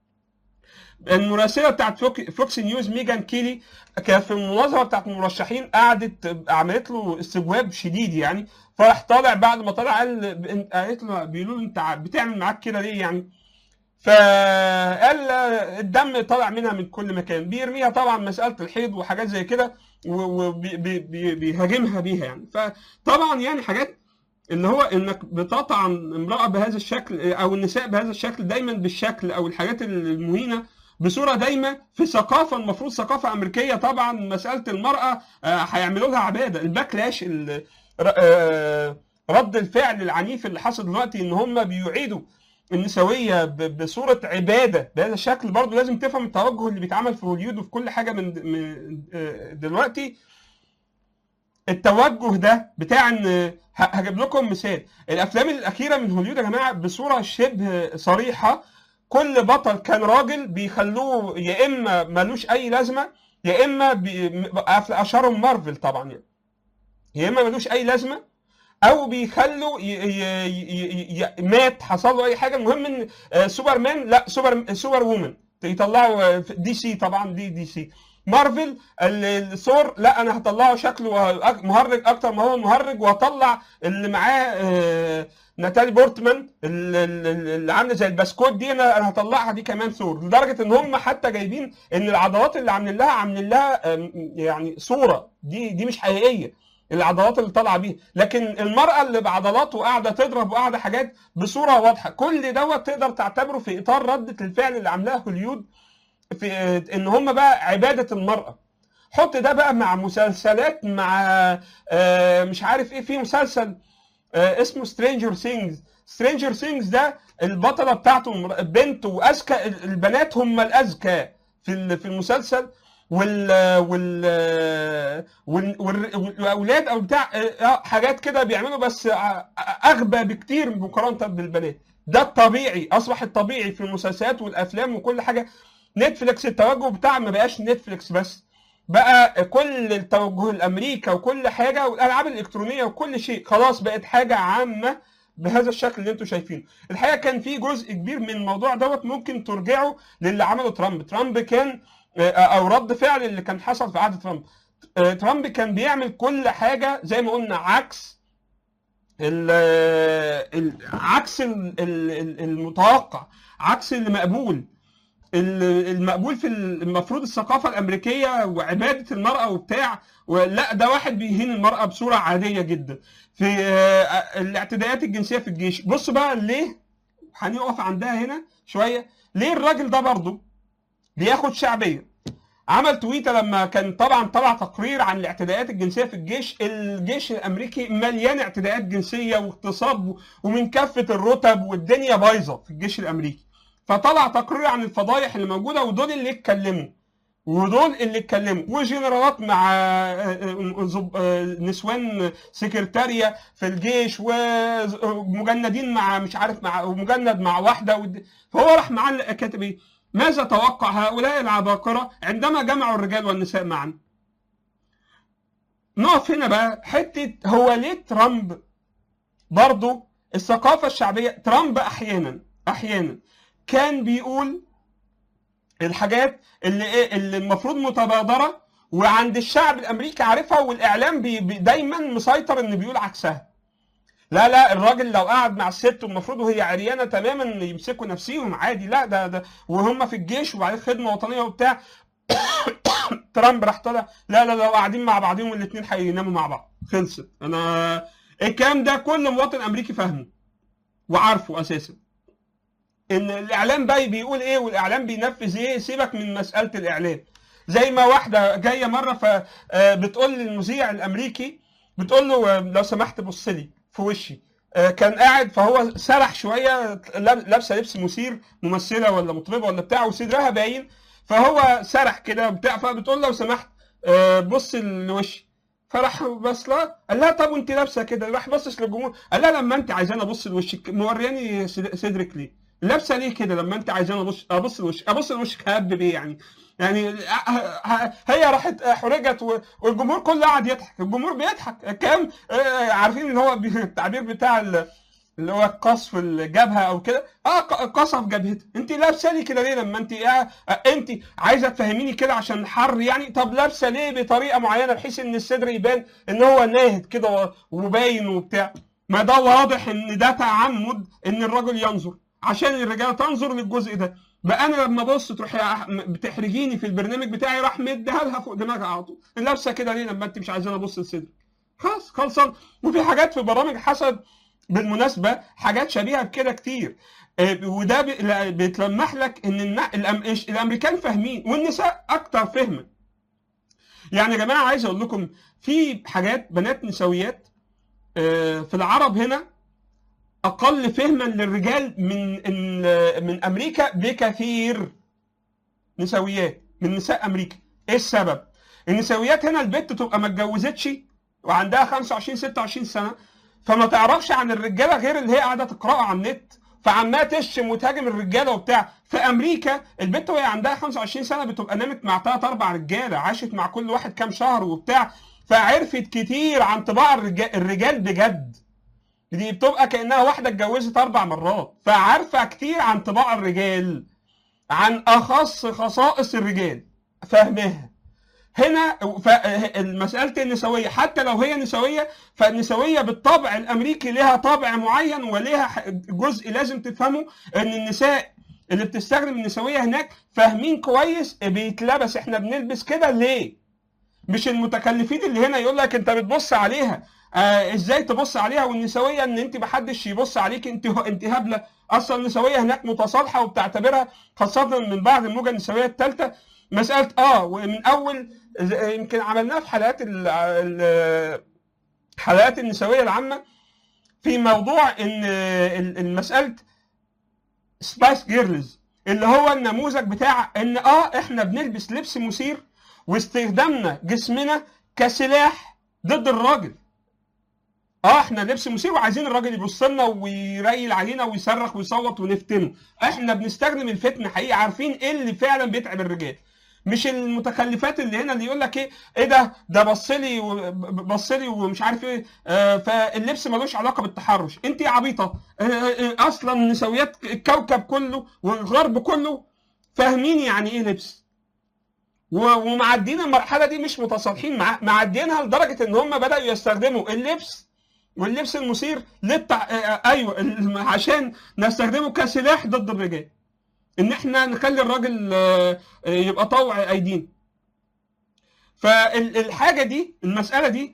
المراسله بتاعت فوك فوكس نيوز ميجان كيلي كانت في المناظره بتاعت المرشحين قعدت عملت له استجواب شديد يعني فراح طالع بعد ما طلع قال قالت له بيقولوا له انت بتعمل معاك كده ليه يعني فقال الدم طالع منها من كل مكان بيرميها طبعا مساله الحيض وحاجات زي كده وبيهاجمها بيها يعني فطبعا يعني حاجات اللي هو انك بتطعن امراه بهذا الشكل او النساء بهذا الشكل دايما بالشكل او الحاجات المهينه بصوره دايمه في ثقافه المفروض ثقافه امريكيه طبعا مساله المراه آه، هيعملوا لها عباده الباكلاش ال- ر- آه، رد الفعل العنيف اللي حصل دلوقتي ان هم بيعيدوا النسويه ب- بصوره عباده بهذا الشكل برضو لازم تفهم التوجه اللي بيتعمل في هوليود وفي كل حاجه من من- آه، دلوقتي التوجه ده بتاع ان ه- هجيب لكم مثال الافلام الاخيره من هوليود يا جماعه بصوره شبه صريحه كل بطل كان راجل بيخلوه يا اما ملوش اي لازمه يا اما بي... م- اشهرهم مارفل طبعا يعني يا اما ملوش اي لازمه او بيخلوا ي... ي... ي... ي... مات حصل له اي حاجه المهم ان آه، سوبرمان لا سوبر سوبر وومن يطلعوا آه، دي سي طبعا دي دي سي مارفل ال- الثور لا انا هطلعه شكله أك- مهرج اكتر ما هو مهرج واطلع اللي معاه آه، ناتالي بورتمان ال- ال- اللي عامله زي البسكوت دي انا انا هطلعها دي كمان ثور لدرجه ان هم حتى جايبين ان العضلات اللي عاملين لها عاملين لها آم، يعني صوره دي دي مش حقيقيه العضلات اللي طالعه بيها لكن المراه اللي بعضلات وقاعده تضرب وقاعده حاجات بصوره واضحه كل دوت تقدر تعتبره في اطار رده الفعل اللي عاملاها هوليود في ان هم بقى عباده المراه حط ده بقى مع مسلسلات مع آه، مش عارف ايه في مسلسل آه، اسمه سترينجر ثينجز سترينجر ثينجز ده البطله بتاعته مر- بنت واذكى البنات هم الاذكى في ال- في المسلسل وال وال وال- وال- والاولاد او بتاع آه، حاجات كده بيعملوا بس آه، اغبى بكتير مقارنه بالبنات ده الطبيعي اصبح الطبيعي في المسلسلات والافلام وكل حاجه نتفليكس التوجه بتاع ما بقاش نتفليكس بس بقى كل التوجه الامريكا وكل حاجه والالعاب الالكترونيه وكل شيء خلاص بقت حاجه عامه بهذا الشكل اللي انتم شايفينه الحقيقه كان في جزء كبير من الموضوع دوت ممكن ترجعه للي عمله ترامب ترامب كان آه، او رد فعل اللي كان حصل في عهد ترامب آه، ترامب كان بيعمل كل حاجه زي ما قلنا عكس ال ال عكس ال- ال- ال- المتوقع عكس اللي مقبول ال- المقبول في ال- المفروض الثقافه الامريكيه وعباده المراه وبتاع لا ده واحد بيهين المراه بصوره عاديه جدا في آه، الاعتداءات الجنسيه في الجيش بص بقى ليه هنقف عندها هنا شويه ليه الراجل ده برضه بياخد شعبيه عمل تويته لما كان طبعا طلع تقرير عن الاعتداءات الجنسيه في الجيش الجيش الامريكي مليان اعتداءات جنسيه واغتصاب ومن كافه الرتب والدنيا بايظه في الجيش الامريكي فطلع تقرير عن الفضايح اللي موجوده ودول اللي اتكلموا ودول اللي اتكلموا وجنرالات مع آه، آه، زب- آه، نسوان سكرتارية في الجيش ومجندين مع مش عارف مع ومجند مع واحده ود- فهو راح معلق كاتب ايه ماذا توقع هؤلاء العباقرة عندما جمعوا الرجال والنساء معا نقف هنا بقى حتة هو ليه ترامب برضو الثقافة الشعبية ترامب أحيانا أحيانا كان بيقول الحاجات اللي ايه اللي المفروض متبادرة وعند الشعب الأمريكي عارفها والإعلام بي بي دايما مسيطر إن بيقول عكسها لا لا الراجل لو قعد مع الست المفروض وهي عريانه تماما يمسكوا نفسيهم عادي لا ده ده وهم في الجيش وبعدين خدمه وطنيه وبتاع ترامب راح طلع لا لا لو قاعدين مع بعضهم الاثنين هيناموا مع بعض خلصت انا الكلام ده كل مواطن امريكي فاهمه وعارفه اساسا ان الاعلام بقى بيقول ايه والاعلام بينفذ ايه سيبك من مساله الاعلام زي ما واحده جايه مره فبتقول للمذيع الامريكي بتقول له آه، لو سمحت بص لي في وشي آه، كان قاعد فهو سرح شويه لاب- لابسه لبس مثير ممثله ولا مطربه ولا بتاع وصدرها باين فهو سرح كده بتاع فبتقول لو سمحت آه، بص لوشي فراح بص لها قال لها طب وانت لابسه كده راح بصش للجمهور قال لها لما انت عايزاني ابص لوشك مورياني صد- صدرك ليه لابسه ليه كده لما انت عايزاني ابص ابص لوشك ابص لوشك هب ايه يعني يعني ه- ه- هي راحت حرجت و- والجمهور كله قعد يضحك الجمهور بيضحك كام آه، عارفين اللي هو بي- التعبير بتاع ال- اللي هو قصف الجبهه او كده اه ق- قصف جبهتها انت لابسه لي كده ليه لما انت آه آه، انت عايزه تفهميني كده عشان حر يعني طب لابسه ليه بطريقه معينه بحيث ان الصدر يبان ان هو ناهد كده و- وباين وبتاع ما ده واضح ان ده تعمد ان الرجل ينظر عشان الرجاله تنظر للجزء ده بقى انا لما ابص تروحي أح- بتحرجيني في البرنامج بتاعي راح مديها لها فوق دماغها على طول لابسه كده ليه لما انت مش عايزاني ابص لصدرك خلاص خلصان وفي حاجات في برامج حسب بالمناسبه حاجات شبيهه بكده كتير آه، وده بي- لا- بيتلمح لك ان النا- الأم- إيش- الامريكان فاهمين والنساء اكتر فهما يعني يا جماعه عايز اقول لكم في حاجات بنات نسويات آه، في العرب هنا اقل فهما للرجال من من امريكا بكثير نسويات من نساء امريكا ايه السبب النسويات هنا البت تبقى ما اتجوزتش وعندها 25 26 سنه فما تعرفش عن الرجاله غير اللي هي قاعده تقراها على النت فعماله تشتم وتهاجم الرجاله وبتاع في امريكا البت وهي عندها 25 سنه بتبقى نامت مع ثلاث اربع رجاله عاشت مع كل واحد كام شهر وبتاع فعرفت كتير عن طباع الرجال, الرجال بجد دي بتبقى كانها واحده اتجوزت اربع مرات فعارفه كتير عن طباع الرجال عن اخص خصائص الرجال فاهماها هنا مسألة النسوية حتى لو هي نسوية فالنسوية بالطبع الأمريكي لها طابع معين ولها جزء لازم تفهمه إن النساء اللي بتستخدم النسوية هناك فاهمين كويس بيتلبس إحنا بنلبس كده ليه؟ مش المتكلفين اللي هنا يقول لك أنت بتبص عليها آه ازاي تبص عليها والنسويه ان انت محدش يبص عليك انت انت هبله اصلا النسويه هناك متصالحه وبتعتبرها خاصه من بعد الموجه النسويه الثالثه مساله اه ومن اول يمكن عملناها في حلقات حلقات النسويه العامه في موضوع ان المساله سبايس جيرلز اللي هو النموذج بتاع ان اه احنا بنلبس لبس مثير واستخدامنا جسمنا كسلاح ضد الراجل اه احنا لبس مثير وعايزين الراجل يبص لنا ويريل علينا ويصرخ ويصوت ونفتنه احنا بنستخدم الفتنه حقيقي عارفين ايه اللي فعلا بيتعب الرجال مش المتخلفات اللي هنا اللي يقول لك ايه ايه ده ده بص لي بص لي ومش عارف ايه آه فاللبس ملوش علاقه بالتحرش انت يا عبيطه آه آه اصلا نسويات الكوكب كله والغرب كله فاهمين يعني ايه لبس ومعدين المرحله دي مش متصالحين معاه معدينها لدرجه ان هم بداوا يستخدموا اللبس واللبس المثير للتع... ايوه عشان نستخدمه كسلاح ضد الرجال ان احنا نخلي الراجل يبقى طوع ايدينا فالحاجه دي المساله دي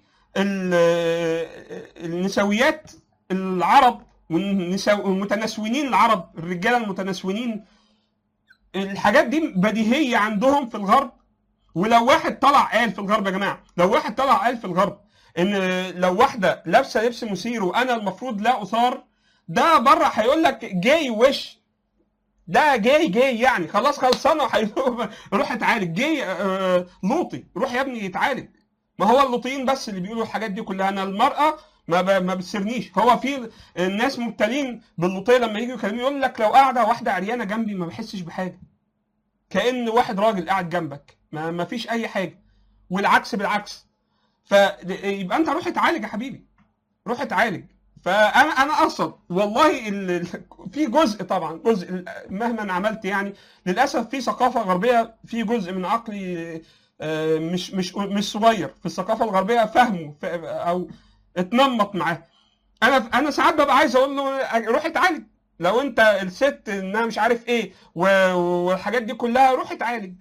النسويات العرب والمتنسونين العرب الرجاله المتنسونين الحاجات دي بديهيه عندهم في الغرب ولو واحد طلع قال في الغرب يا جماعه لو واحد طلع قال في الغرب ان لو واحده لابسه لبس مثير وانا المفروض لا اثار ده بره هيقول لك جاي وش ده جاي جاي يعني خلاص خلصانه روح اتعالج جاي آه لوطي روح يا ابني يتعالج ما هو اللوطيين بس اللي بيقولوا الحاجات دي كلها انا المراه ما ب... ما بتسرنيش هو في الناس مبتلين باللوطيه لما يجوا يكلموني يقول لك لو قاعده واحده عريانه جنبي ما بحسش بحاجه كان واحد راجل قاعد جنبك ما, ما فيش اي حاجه والعكس بالعكس فيبقى انت روح اتعالج يا حبيبي روح اتعالج فانا انا اقصد والله ال... في جزء طبعا جزء مهما عملت يعني للاسف في ثقافه غربيه في جزء من عقلي مش مش مش صغير في الثقافه الغربيه فهمه او اتنمط معاه انا انا ساعات ببقى عايز اقول له روح اتعالج لو انت الست انها مش عارف ايه والحاجات دي كلها روح اتعالج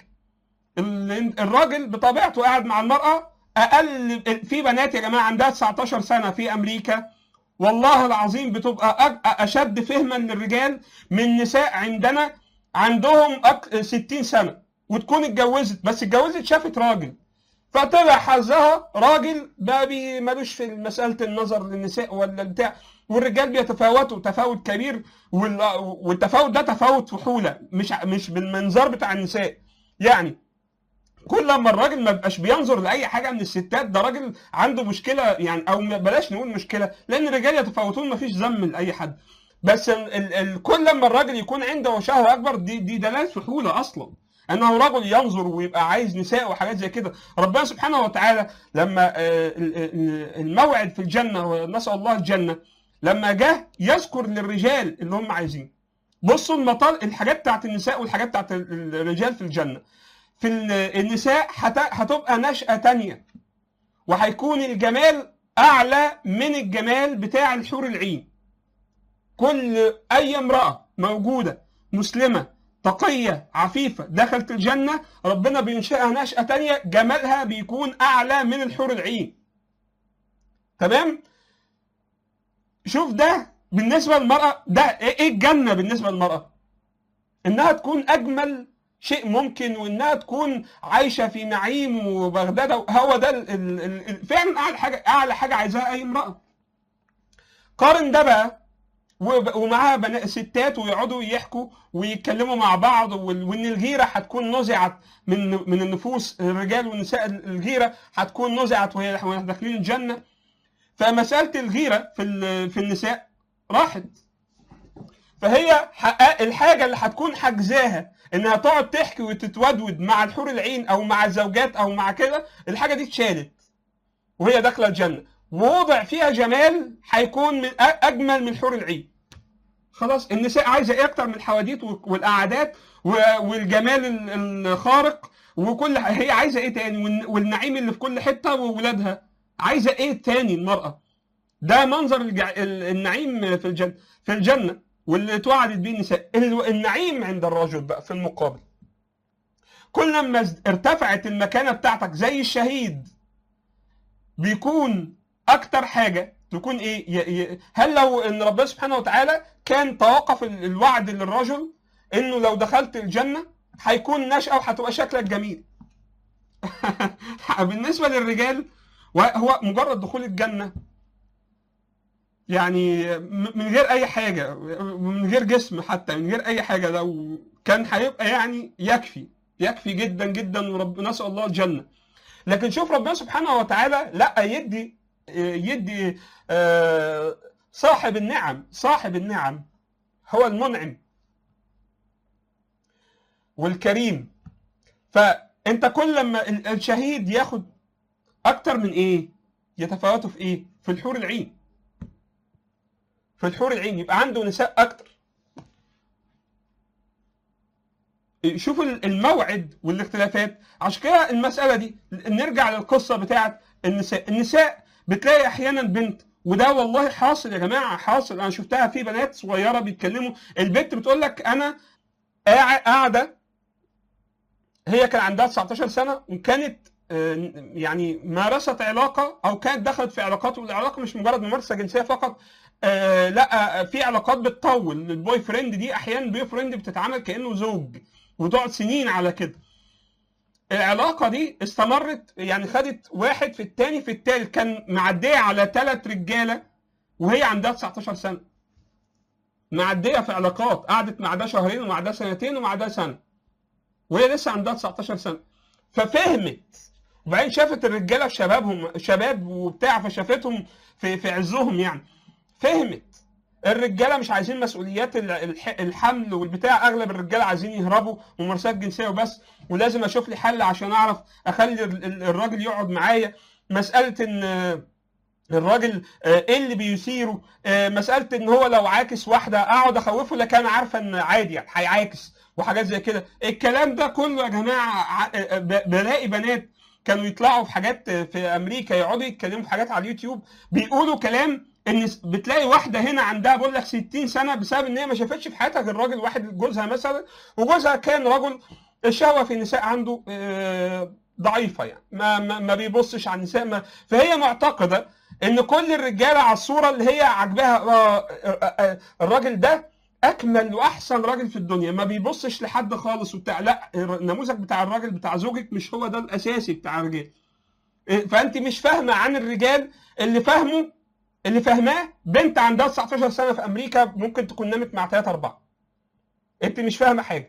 الراجل بطبيعته قاعد مع المراه اقل في بنات يا جماعه عندها 19 سنه في امريكا والله العظيم بتبقى اشد فهما للرجال من نساء عندنا عندهم 60 سنه وتكون اتجوزت بس اتجوزت شافت راجل فطلع حظها راجل بقى ملوش في مساله النظر للنساء ولا بتاع والرجال بيتفاوتوا تفاوت كبير والتفاوت ده تفاوت فحوله مش مش بالمنظار بتاع النساء يعني كل لما الراجل ما بيبقاش بينظر لاي حاجه من الستات ده راجل عنده مشكله يعني او بلاش نقول مشكله لان الرجال يتفاوتون ما فيش ذم لاي حد بس ال ال كل لما الراجل يكون عنده شهوه اكبر دي دي دلاله فحوله اصلا انه رجل ينظر ويبقى عايز نساء وحاجات زي كده ربنا سبحانه وتعالى لما الموعد في الجنه ونسال الله الجنه لما جه يذكر للرجال اللي هم عايزين بصوا المطال الحاجات بتاعت النساء والحاجات بتاعت الرجال في الجنه في النساء هتبقى نشأة تانية وهيكون الجمال أعلى من الجمال بتاع الحور العين كل أي امرأة موجودة مسلمة تقية عفيفة دخلت الجنة ربنا بينشأها نشأة تانية جمالها بيكون أعلى من الحور العين تمام شوف ده بالنسبة للمرأة ده إيه الجنة بالنسبة للمرأة إنها تكون أجمل شيء ممكن وانها تكون عايشه في نعيم وبغداده هو ده ال ال ال فعلا اعلى حاجه اعلى حاجه عايزاها اي امراه قارن ده بقى وب- ومعاها بنا- ستات ويقعدوا يحكوا ويتكلموا مع بعض وال- وان الغيره هتكون نزعت من من النفوس الرجال والنساء الغيره هتكون نزعت وهي وهي داخلين الجنه فمساله الغيره في ال- في النساء راحت فهي حق- الحاجه اللي هتكون حجزاها انها تقعد تحكي وتتودود مع الحور العين او مع الزوجات او مع كده الحاجه دي اتشالت وهي داخله الجنه ووضع فيها جمال هيكون من أ- اجمل من حور العين خلاص النساء عايزه ايه اكتر من الحواديت والقعدات و- والجمال ال- الخارق وكل ح- هي عايزه ايه تاني والن- والنعيم اللي في كل حته وولادها عايزه ايه تاني المراه ده منظر الجع... ال- النعيم في الجنه في الجنه واللي توعدت بيه النساء ال- النعيم عند الرجل بقى في المقابل كل ما ز- ارتفعت المكانه بتاعتك زي الشهيد بيكون اكتر حاجه تكون ايه ي... ي... هل لو ان ربنا سبحانه وتعالى كان توقف ال- الوعد للرجل انه لو دخلت الجنه هيكون نشأة وهتبقى شكلك جميل بالنسبه للرجال هو مجرد دخول الجنه يعني م- من غير اي حاجه من غير جسم حتى من غير اي حاجه لو كان هيبقى يعني يكفي يكفي جدا جدا ورب نسال الله الجنه لكن شوف ربنا سبحانه وتعالى لا يدي يدي آه، صاحب النعم صاحب النعم هو المنعم والكريم فانت كل لما ال- الشهيد ياخد اكتر من ايه يتفاوتوا في ايه في الحور العين في الحور العين يبقى عنده نساء اكتر شوفوا الموعد والاختلافات عشان كده المساله دي نرجع للقصه بتاعت النساء النساء بتلاقي احيانا بنت وده والله حاصل يا جماعه حاصل انا شفتها في بنات صغيره بيتكلموا البنت بتقول لك انا قاع- قاعده هي كان عندها 19 سنه وكانت آه، يعني مارست علاقه او كانت دخلت في علاقات والعلاقه مش مجرد ممارسه جنسيه فقط آه لا آه، في علاقات بتطول البوي فريند دي احيانا بوي فريند بتتعامل كانه زوج وتقعد سنين على كده العلاقه دي استمرت يعني خدت واحد في التاني في التالت كان معديه على ثلاث رجاله وهي عندها 19 سنه معديه في علاقات قعدت مع ده شهرين ومع ده سنتين ومع ده سنه وهي لسه عندها 19 سنه ففهمت وبعدين شافت الرجاله في شبابهم شباب وبتاع فشافتهم في في عزهم يعني فهمت الرجاله مش عايزين مسؤوليات ال- الح- الحمل والبتاع اغلب الرجاله عايزين يهربوا ممارسات جنسيه وبس ولازم اشوف لي حل عشان اعرف اخلي ال- ال- الراجل يقعد معايا مساله ان آه، الراجل آه، ايه اللي بيثيره آه، مساله ان هو لو عاكس واحده اقعد اخوفه لكن انا عارفه ان عادي يعني هيعاكس وحاجات زي كده الكلام ده كله يا جماعه ع- آه، ب- بلاقي بنات كانوا يطلعوا في حاجات في امريكا يقعدوا يتكلموا في حاجات على اليوتيوب بيقولوا كلام ان س- بتلاقي واحده هنا عندها بقول لك 60 سنه بسبب ان هي ما شافتش في حياتها غير راجل واحد جوزها مثلا وجوزها كان رجل الشهوه في النساء عنده آه، ضعيفه يعني ما ما, ما بيبصش على النساء ما فهي معتقده ان كل الرجاله على الصوره اللي هي عاجباها آه، آه، آه، الراجل ده اكمل واحسن راجل في الدنيا ما بيبصش لحد خالص وبتاع لا النموذج بتاع الراجل بتاع زوجك مش هو ده الاساسي بتاع الرجال إيه، فانت مش فاهمه عن الرجال اللي فاهمه اللي فاهماه بنت عندها 19 سنه في امريكا ممكن تكون نامت مع ثلاثة أربعة انت مش فاهمه حاجه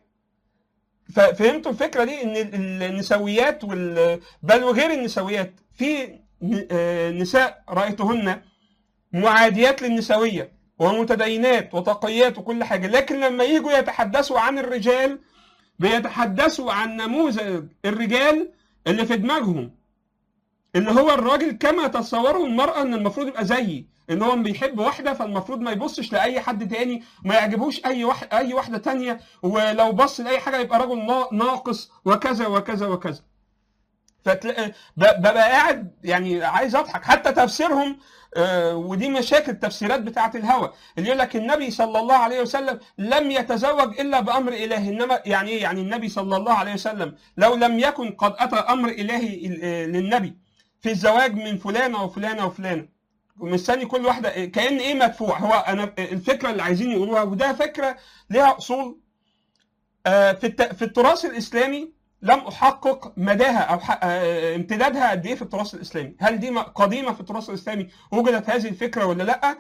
ففهمتوا الفكره دي ان ال- النسويات وال بل وغير النسويات في ن- آه، نساء رايتهن معاديات للنسويه ومتدينات وتقيات وكل حاجه لكن لما يجوا يتحدثوا عن الرجال بيتحدثوا عن نموذج الرجال اللي في دماغهم اللي هو الراجل كما تصوره المرأة ان المفروض يبقى زيي ان هو بيحب واحدة فالمفروض ما يبصش لأي حد تاني ما يعجبوش أي واحد أي واحدة تانية ولو بص لأي حاجة يبقى راجل نا- ناقص وكذا وكذا وكذا فتلاقي ب- ببقى قاعد يعني عايز اضحك حتى تفسيرهم آه، ودي مشاكل التفسيرات بتاعه الهوى اللي يقول لك النبي صلى الله عليه وسلم لم يتزوج الا بامر الهي انما يعني ايه يعني النبي صلى الله عليه وسلم لو لم يكن قد اتى امر الهي آه، للنبي في الزواج من فلانه وفلانه وفلانه ومستني كل واحده كان ايه مدفوع هو انا الفكره اللي عايزين يقولوها وده فكره ليها اصول آه، في الت- في التراث الاسلامي لم احقق مداها او ح- آه، امتدادها قد ايه في التراث الاسلامي هل دي م- قديمه في التراث الاسلامي وجدت هذه الفكره ولا لا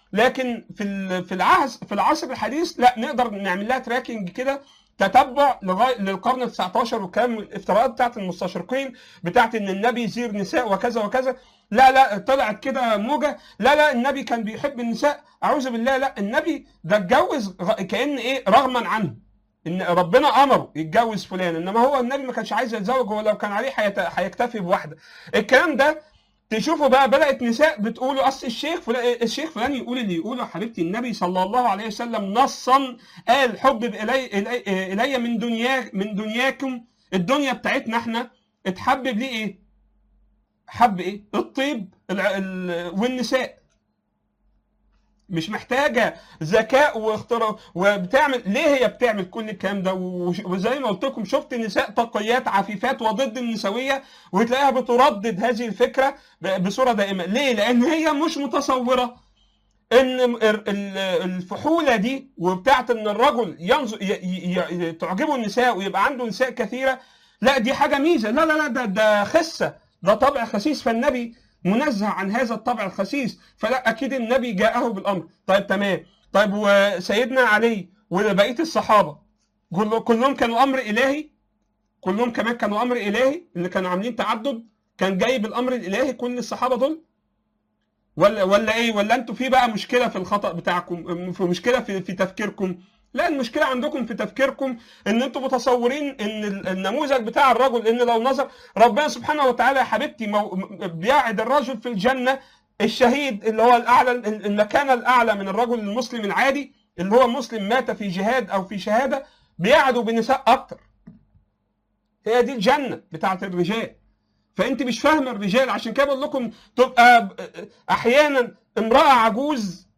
لكن في ال- في العصر في العصر الحديث لا نقدر نعمل لها تراكنج كده تتبع لغايه للقرن ال 19 والكلام الافتراءات بتاعت المستشرقين بتاعت ان النبي يزير نساء وكذا وكذا لا لا طلعت كده موجه لا لا النبي كان بيحب النساء اعوذ بالله لا النبي ده اتجوز غ- كان ايه رغما عنه ان ربنا امره يتجوز فلان انما هو النبي ما كانش عايز يتزوج ولو كان عليه هيت- هيكتفي بواحده الكلام ده تشوفوا بقى بدات نساء بتقولوا اصل الشيخ فلان الشيخ فلان يقول اللي يقوله حبيبتي النبي صلى الله عليه وسلم نصا قال حبب الي الي, إلي من دنيا من دنياكم الدنيا بتاعتنا احنا اتحبب ليه ايه؟ حب ايه؟ الطيب الع- ال- والنساء مش محتاجه ذكاء واختراع وبتعمل ليه هي بتعمل كل الكلام ده وش- وزي ما قلت لكم شفت نساء تقيات عفيفات وضد النسويه وتلاقيها بتردد هذه الفكره ب- بصوره دائمه ليه لان هي مش متصوره ان ال- ال- الفحوله دي وبتاعت ان الرجل ينظر ي- ي- ي- تعجبه النساء ويبقى عنده نساء كثيره لا دي حاجه ميزه لا لا لا ده ده خسه ده طبع خسيس فالنبي منزه عن هذا الطبع الخسيس فلا اكيد النبي جاءه بالامر طيب تمام طيب وسيدنا علي وبقيه الصحابه كل- كلهم كانوا امر الهي كلهم كمان كانوا امر الهي اللي كانوا عاملين تعدد كان جاي بالامر الالهي كل الصحابه دول ولا ولا ايه ولا انتوا في بقى مشكله في الخطا بتاعكم في مشكله في في تفكيركم لا المشكله عندكم في تفكيركم ان انتوا متصورين ان ال- النموذج بتاع الرجل ان لو نظر ربنا سبحانه وتعالى يا حبيبتي مو- م- بيعد الرجل في الجنه الشهيد اللي هو الاعلى ال- المكانه الاعلى من الرجل المسلم العادي اللي هو مسلم مات في جهاد او في شهاده بيعدوا بنساء اكتر هي دي الجنه بتاعت الرجال فانت مش فاهمه الرجال عشان كده بقول لكم تبقى احيانا امراه عجوز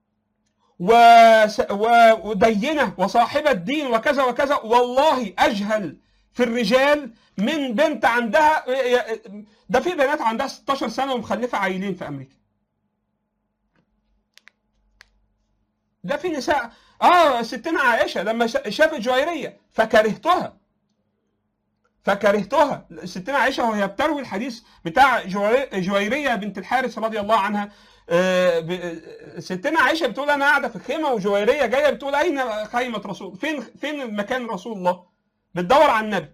وس- و- ودينه وصاحبه دين وكذا وكذا والله اجهل في الرجال من بنت عندها ده في بنات عندها 16 سنه ومخلفه عيلين في امريكا ده في نساء اه ستنا عائشه لما شا- شافت جويريه فكرهتها فكرهتها ستنا عائشه وهي بتروي الحديث بتاع جويري- جويريه بنت الحارث رضي الله عنها آه، ب- ستنا عائشه بتقول انا قاعده في خيمه وجويريه جايه بتقول اين خيمه رسول فين فين مكان رسول الله بتدور على النبي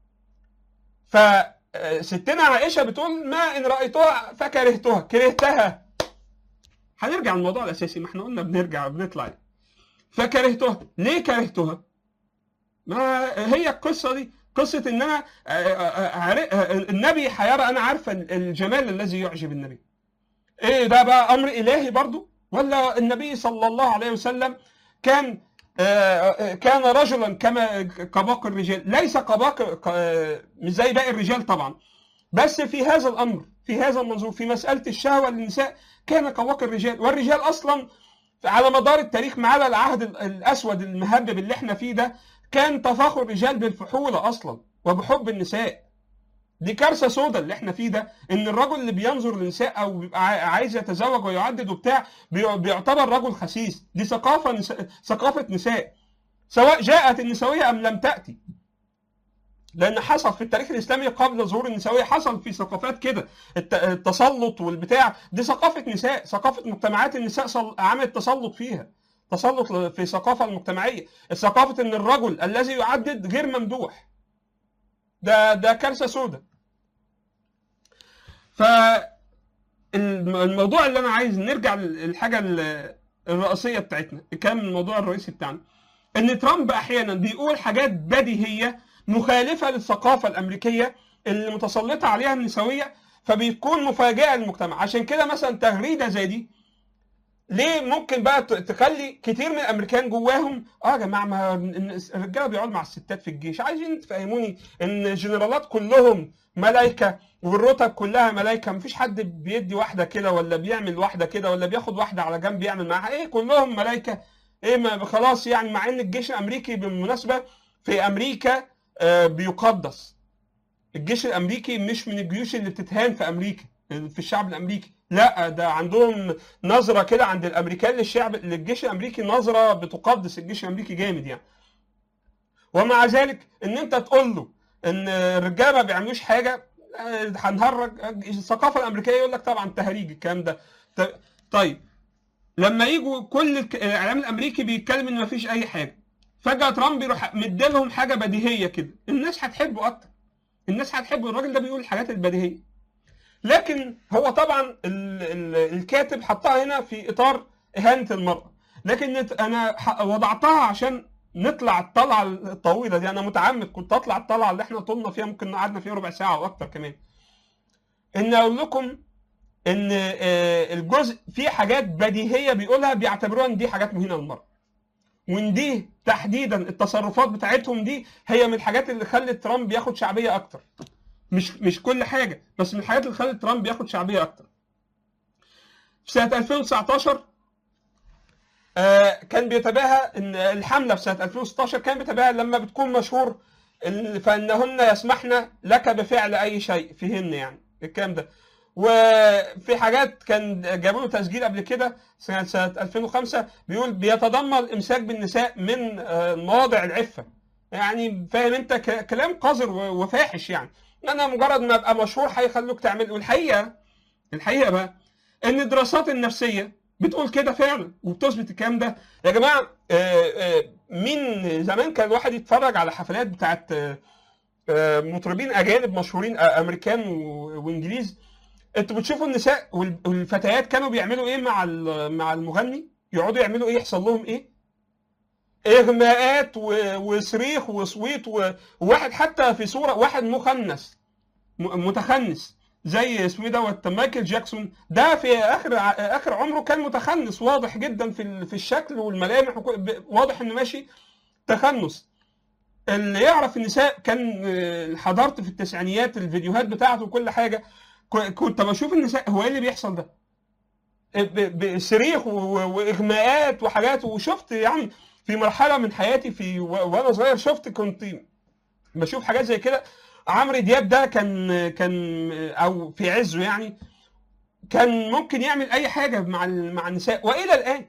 فستنا عائشه بتقول ما ان رايتها فكرهتها كرهتها هنرجع للموضوع الاساسي ما احنا قلنا بنرجع بنطلع فكرهتها ليه كرهتها ما هي القصه دي قصه ان انا آه، آه، عار- آه، النبي حيرى انا عارفه الجمال الذي يعجب النبي ايه ده بقى امر الهي برضو ولا النبي صلى الله عليه وسلم كان آه، آه، كان رجلا كما كباقي الرجال ليس كباقي ك- مش زي باقي الرجال طبعا بس في هذا الامر في هذا المنظور في مساله الشهوه للنساء كان كباقي الرجال والرجال اصلا على مدار التاريخ ما عدا العهد ال- الاسود المهبب اللي احنا فيه ده كان تفاخر الرجال بالفحوله اصلا وبحب النساء دي كارثه سوداء اللي احنا فيه ده ان الرجل اللي بينظر للنساء او بيبقى عاي- عايز يتزوج ويعدد وبتاع بي- بيعتبر رجل خسيس دي ثقافه نساء ثقافه نساء سواء جاءت النسويه ام لم تاتي لان حصل في التاريخ الاسلامي قبل ظهور النسويه حصل في ثقافات كده الت- التسلط والبتاع دي ثقافه نساء ثقافه مجتمعات النساء صل- عملت تسلط فيها تسلط ل- في الثقافه المجتمعيه ثقافه ان الرجل الذي يعدد غير ممدوح ده ده كارثه سوداء ف الم- الموضوع اللي انا عايز نرجع للحاجه ال- الرئيسيه بتاعتنا كان الموضوع الرئيسي بتاعنا ان ترامب احيانا بيقول حاجات بديهيه مخالفه للثقافه الامريكيه اللي متسلطه عليها النسويه فبيكون مفاجاه للمجتمع عشان كده مثلا تغريده زي دي ليه ممكن بقى ت- تخلي كتير من الامريكان جواهم اه يا جماعه ما الن- الرجاله بيقعدوا مع الستات في الجيش عايزين تفهموني ان الجنرالات كلهم ملايكه والرتب كلها ملايكه مفيش حد بيدي واحده كده ولا بيعمل واحده كده ولا بياخد واحده على جنب يعمل معاها ايه كلهم ملايكه ايه ما خلاص يعني مع ان الجيش الامريكي بالمناسبه في امريكا آه بيقدس الجيش الامريكي مش من الجيوش اللي بتتهان في امريكا في الشعب الامريكي لا ده عندهم نظره كده عند الامريكان للشعب للجيش الامريكي نظره بتقدس الجيش الامريكي جامد يعني ومع ذلك ان انت تقول له ان الرجاله ما بيعملوش حاجه هنهرج الثقافه الامريكيه يقول لك طبعا تهريج الكلام ده ط- طيب لما يجوا كل الك- الاعلام الامريكي بيتكلم ان مفيش اي حاجه فجاه ترامب يروح مديلهم حاجه بديهيه كده الناس هتحبه اكتر الناس هتحبه الراجل ده بيقول الحاجات البديهيه لكن هو طبعا ال ال الكاتب حطها هنا في اطار اهانه المراه لكن نت- انا ح- وضعتها عشان نطلع الطلعه الطويله دي انا متعمد كنت اطلع الطلعه اللي احنا طولنا فيها ممكن قعدنا فيها ربع ساعه واكتر كمان ان اقول لكم ان آه، الجزء في حاجات بديهيه بيقولها بيعتبروها ان دي حاجات مهينه للمراه وان دي تحديدا التصرفات بتاعتهم دي هي من الحاجات اللي خلت ترامب ياخد شعبيه اكتر مش مش كل حاجه بس من الحاجات اللي خلت ترامب ياخد شعبيه اكتر في سنه 2019 آه، كان بيتباهى ان الحمله في سنه 2016 كان بيتباهى لما بتكون مشهور ال- فانهن يسمحن لك بفعل اي شيء فيهن يعني الكلام ده وفي حاجات كان جابوا له تسجيل قبل كده سنه سنه 2005 بيقول بيتضمن الامساك بالنساء من آه، مواضع العفه يعني فاهم انت ك- كلام قذر و- وفاحش يعني انا مجرد ما ابقى مشهور هيخلوك تعمل والحقيقه الحقيقه بقى ان الدراسات النفسيه بتقول كده فعلا وبتثبت الكلام ده يا جماعه آه، آه، مين زمان كان الواحد يتفرج على حفلات بتاعت آه، آه، مطربين اجانب مشهورين آه، امريكان و- وانجليز انتوا بتشوفوا النساء وال- والفتيات كانوا بيعملوا ايه مع ال- مع المغني يقعدوا يعملوا ايه يحصل لهم ايه اغماءات و- وصريخ وصويت و- وواحد حتى في صوره واحد مخنث م- متخنث زي اسمه إيه دوت مايكل جاكسون ده في اخر ع- اخر عمره كان متخنث واضح جدا في ال- في الشكل والملامح وكل- ب- واضح انه ماشي تخنث اللي يعرف النساء كان آه، حضرت في التسعينيات الفيديوهات بتاعته وكل حاجه ك- كنت بشوف النساء هو ايه اللي بيحصل ده ب- بصريخ و- واغماءات وحاجات وشفت يعني في مرحله من حياتي في و- وانا صغير شفت كنت بشوف حاجات زي كده عمرو دياب ده كان كان او في عزه يعني كان ممكن يعمل اي حاجه مع ال- مع النساء والى الان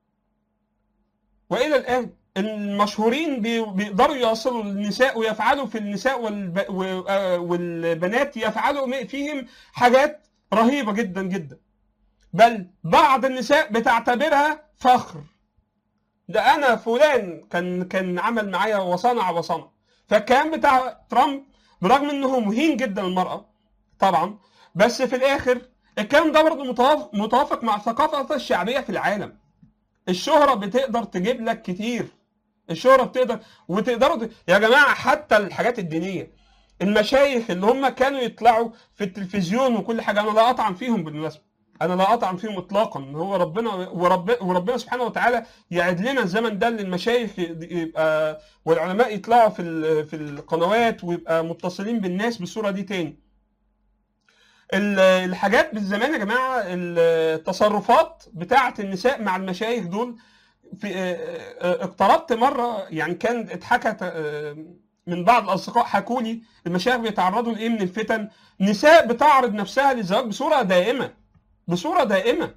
والى الان المشهورين بي- بيقدروا يوصلوا للنساء ويفعلوا في النساء والب... و- آه، والبنات يفعلوا فيهم حاجات رهيبه جدا جدا بل بعض النساء بتعتبرها فخر ده انا فلان كان كان عمل معايا وصنع وصنع فالكلام بتاع ترامب برغم انه مهين جدا للمراه طبعا بس في الاخر الكلام ده برضه متوافق, متوافق مع الثقافه الشعبيه في العالم الشهره بتقدر تجيب لك كتير الشهره بتقدر وتقدروا ت... يا جماعه حتى الحاجات الدينيه المشايخ اللي هم كانوا يطلعوا في التلفزيون وكل حاجه انا لا اطعن فيهم بالمناسبه انا لا اطعن فيهم اطلاقا هو ربنا ورب وربنا سبحانه وتعالى يعد لنا الزمن ده اللي المشايخ يبقى والعلماء يطلعوا في ال- في القنوات ويبقى متصلين بالناس بالصوره دي تاني ال- الحاجات بالزمان يا جماعه التصرفات بتاعه النساء مع المشايخ دول في اقتربت مره يعني كان اتحكت من بعض الاصدقاء حكوا لي المشايخ بيتعرضوا لايه من الفتن نساء بتعرض نفسها للزواج بصوره دائمه بصوره دائمه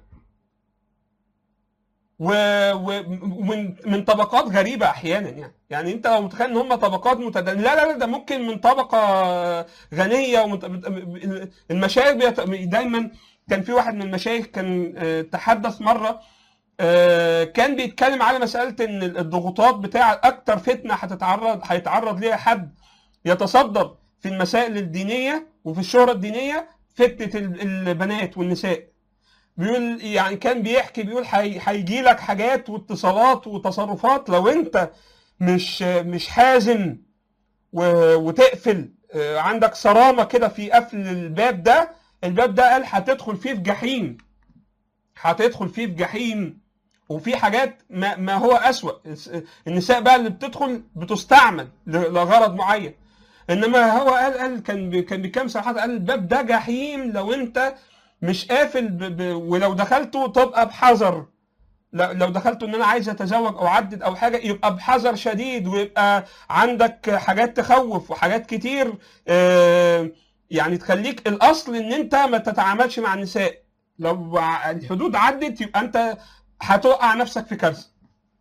و- و- ومن من طبقات غريبه احيانا يعني يعني انت لو متخيل ان هم طبقات متدنيه لا لا لا ده ممكن من طبقه غنيه ومت... المشايخ بيت... دايما كان في واحد من المشايخ كان آه، تحدث مره آه، كان بيتكلم على مساله ان الضغوطات بتاع اكتر فتنه هتتعرض هيتعرض ليها حد يتصدر في المسائل الدينيه وفي الشهره الدينيه فتنه ال- البنات والنساء بيقول يعني كان بيحكي بيقول هيجي لك حاجات واتصالات وتصرفات لو انت مش مش حازم و- وتقفل آه، عندك صرامه كده في قفل الباب ده الباب ده قال هتدخل فيه في جحيم هتدخل فيه في جحيم وفي حاجات ما, ما هو أسوأ النساء بقى اللي بتدخل بتستعمل ل- لغرض معين انما هو قال قال كان بي- كان بكام صراحه قال الباب ده جحيم لو انت مش قافل ب... ب... ولو دخلته تبقى بحذر لو لو دخلته ان انا عايز اتزوج او اعدد او حاجه يبقى بحذر شديد ويبقى عندك حاجات تخوف وحاجات كتير آه، يعني تخليك الاصل ان انت ما تتعاملش مع النساء لو ع- الحدود عدت يبقى انت هتوقع نفسك في كارثه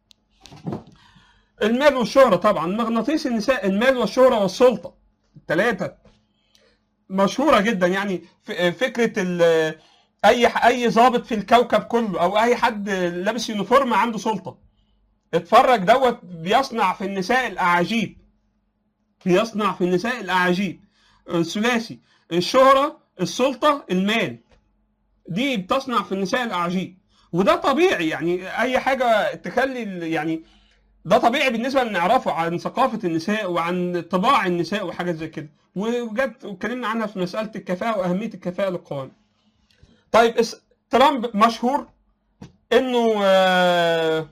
المال والشهرة طبعا مغناطيس النساء المال والشهرة والسلطة الثلاثة مشهورة جدا يعني ف- فكرة ال- اي اي ضابط في الكوكب كله او اي حد لابس يونيفورم عنده سلطه اتفرج دوت بيصنع في النساء الاعاجيب بيصنع في النساء الاعاجيب الثلاثي الشهره السلطه المال دي بتصنع في النساء الاعاجيب وده طبيعي يعني اي حاجه تخلي ال- يعني ده طبيعي بالنسبه اللي نعرفه عن ثقافه النساء وعن طباع النساء وحاجات زي كده وجت واتكلمنا عنها في مساله الكفاءه واهميه الكفاءه للقوانين. طيب اس- ترامب مشهور انه آه،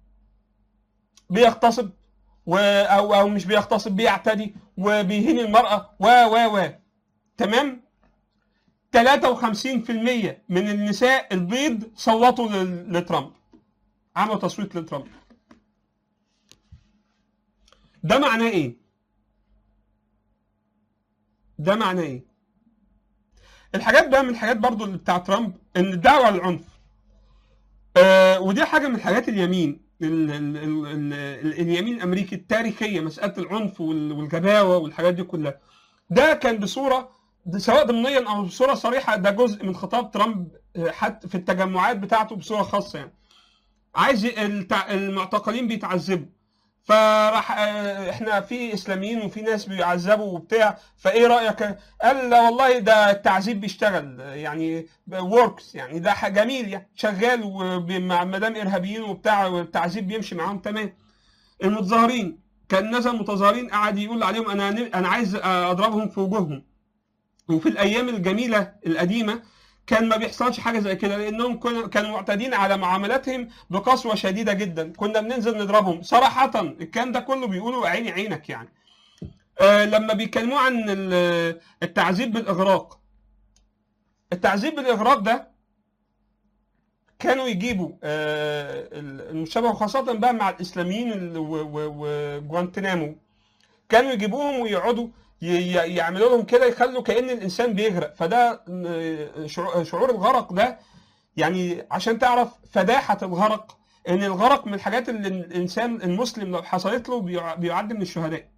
بيغتصب و او او مش بيغتصب بيعتدي وبيهين المراه و و و تمام 53% من النساء البيض صوتوا لل- لترامب عملوا تصويت لترامب ده معناه ايه؟ ده معناه ايه؟ الحاجات بقى من الحاجات برضو اللي بتاع ترامب ان الدعوه للعنف آه ودي حاجه من الحاجات اليمين ال ال ال ال ال اليمين الامريكي التاريخيه مساله العنف وال- والجباوه والحاجات دي كلها ده كان بصوره ده سواء ضمنيا او بصوره صريحه ده جزء من خطاب ترامب آه، حتى في التجمعات بتاعته بصوره خاصه يعني عايز ي- التع- المعتقلين بيتعذبوا فراح آه، احنا في اسلاميين وفي ناس بيعذبوا وبتاع فايه رايك قال لا والله ده التعذيب بيشتغل آه، يعني وركس يعني ده ح- جميل يعني شغال ومع مدام ارهابيين وبتاع والتعذيب بيمشي معاهم تمام المتظاهرين كان نزل متظاهرين قعد يقول عليهم انا انا عايز اضربهم في وجوههم وفي الايام الجميله القديمه كان ما بيحصلش حاجه زي كده لانهم كن- كانوا معتادين على معاملاتهم بقسوه شديده جدا كنا بننزل نضربهم صراحه الكلام ده كله بيقولوا عيني عينك يعني آه لما بيتكلموا عن ال- التعذيب بالاغراق التعذيب بالاغراق ده كانوا يجيبوا آه المشابه خاصه بقى مع الاسلاميين ال- و- و- وجوانتنامو كانوا يجيبوهم ويقعدوا ي- ي- يعملوا لهم كده يخلوا كأن الإنسان بيغرق فده آه، شعور شعور الغرق ده يعني عشان تعرف فداحة الغرق إن الغرق من الحاجات اللي الإنسان المسلم لو حصلت له بيع- بيعد من الشهداء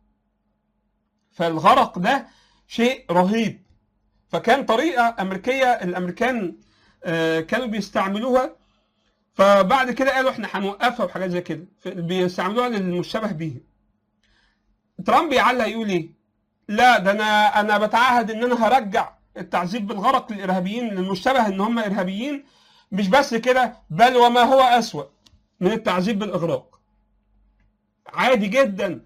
فالغرق ده شيء رهيب فكان طريقة أمريكية الأمريكان آه، كانوا بيستعملوها فبعد كده قالوا احنا هنوقفها وحاجات زي كده ف- بيستعملوها للمشتبه بيه ترامب يعلق يقول ايه؟ لا ده انا انا بتعهد ان انا هرجع التعذيب بالغرق للارهابيين للمشتبه ان هم ارهابيين مش بس كده بل وما هو اسوأ من التعذيب بالاغراق. عادي جدا.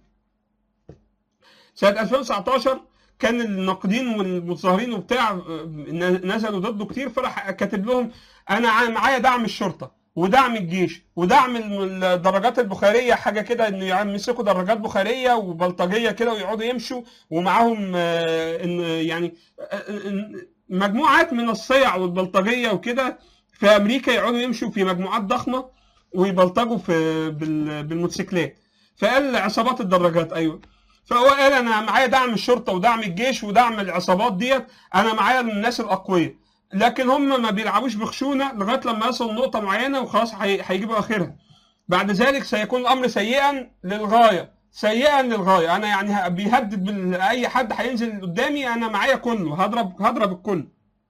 سنه 2019 كان الناقدين والمتظاهرين وبتاع آه، نزلوا ضده كتير فراح كاتب لهم انا ع- معايا دعم الشرطه ودعم الجيش ودعم ال- الدراجات البخاريه حاجه كده انه يمسكوا دراجات بخاريه وبلطجيه كده ويقعدوا يمشوا ومعاهم آه، ان يعني آه، إن مجموعات من الصيع والبلطجيه وكده في امريكا يقعدوا يمشوا في مجموعات ضخمه ويبلطجوا في بال- بالموتوسيكلات فقال عصابات الدراجات ايوه فهو قال انا معايا دعم الشرطه ودعم الجيش ودعم العصابات ديت انا معايا الناس الاقوياء لكن هم ما بيلعبوش بخشونه لغايه لما يصلوا لنقطه معينه وخلاص هي- هيجيبوا اخرها بعد ذلك سيكون الامر سيئا للغايه سيئا للغايه انا يعني ه- بيهدد بال- اي حد هينزل قدامي انا معايا كله هضرب هضرب الكل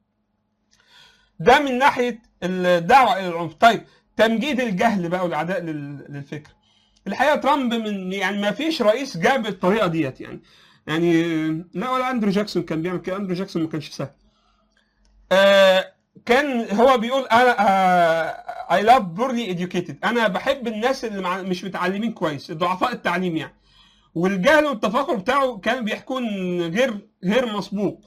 ده من ناحيه الدعوه الى العنف طيب تمجيد الجهل بقى والعداء لل- للفكر الحقيقه ترامب من يعني ما فيش رئيس جاب الطريقه ديت يعني يعني لا ولا اندرو جاكسون كان بيعمل كده اندرو جاكسون ما كانش سهل آه، كان هو بيقول انا اي لاف بورلي educated انا بحب الناس اللي مع- مش متعلمين كويس ضعفاء التعليم يعني والجهل والتفاخر بتاعه كان بيحكون غير غير مسبوق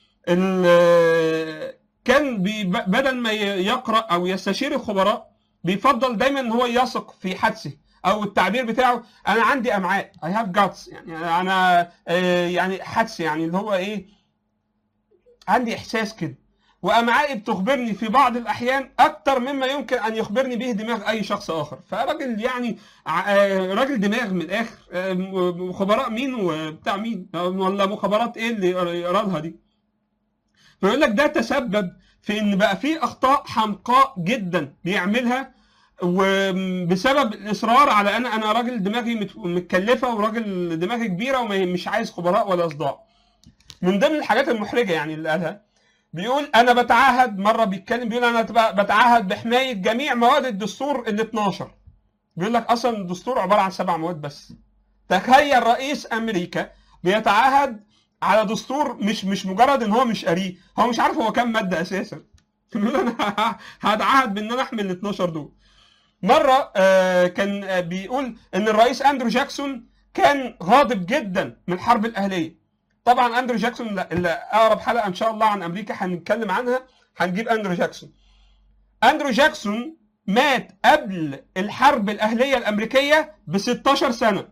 ال- كان بي بدل ما ي- يقرا او يستشير الخبراء بيفضل دايما ان هو يثق في حدسه او التعبير بتاعه انا عندي امعاء I have guts يعني انا آه، يعني حدس يعني اللي هو ايه عندي احساس كده وامعائي بتخبرني في بعض الاحيان اكتر مما يمكن ان يخبرني به دماغ اي شخص اخر فراجل يعني ع- آه، راجل دماغ من الاخر آه، م- خبراء مين وبتاع مين آه، ولا مخابرات ايه اللي يقرا لها دي فيقول لك ده تسبب في ان بقى في اخطاء حمقاء جدا بيعملها وبسبب الاصرار على انا انا راجل دماغي مت- متكلفه وراجل دماغي كبيره ومش عايز خبراء ولا اصداء من ضمن الحاجات المحرجه يعني اللي قالها بيقول انا بتعهد مره بيتكلم بيقول انا تبقى- بتعهد بحمايه جميع مواد الدستور ال 12 بيقول لك اصلا الدستور عباره عن سبع مواد بس تخيل رئيس امريكا بيتعهد على دستور مش مش مجرد ان هو مش قاريه هو مش عارف هو كام ماده اساسا بيقول انا هتعهد بان انا احمل ال 12 دول مره آه، كان آه، بيقول ان الرئيس اندرو جاكسون كان غاضب جدا من الحرب الاهليه طبعا اندرو جاكسون لا- اللي اقرب حلقه ان شاء الله عن امريكا هنتكلم عنها هنجيب اندرو جاكسون اندرو جاكسون مات قبل الحرب الاهليه الامريكيه ب 16 سنه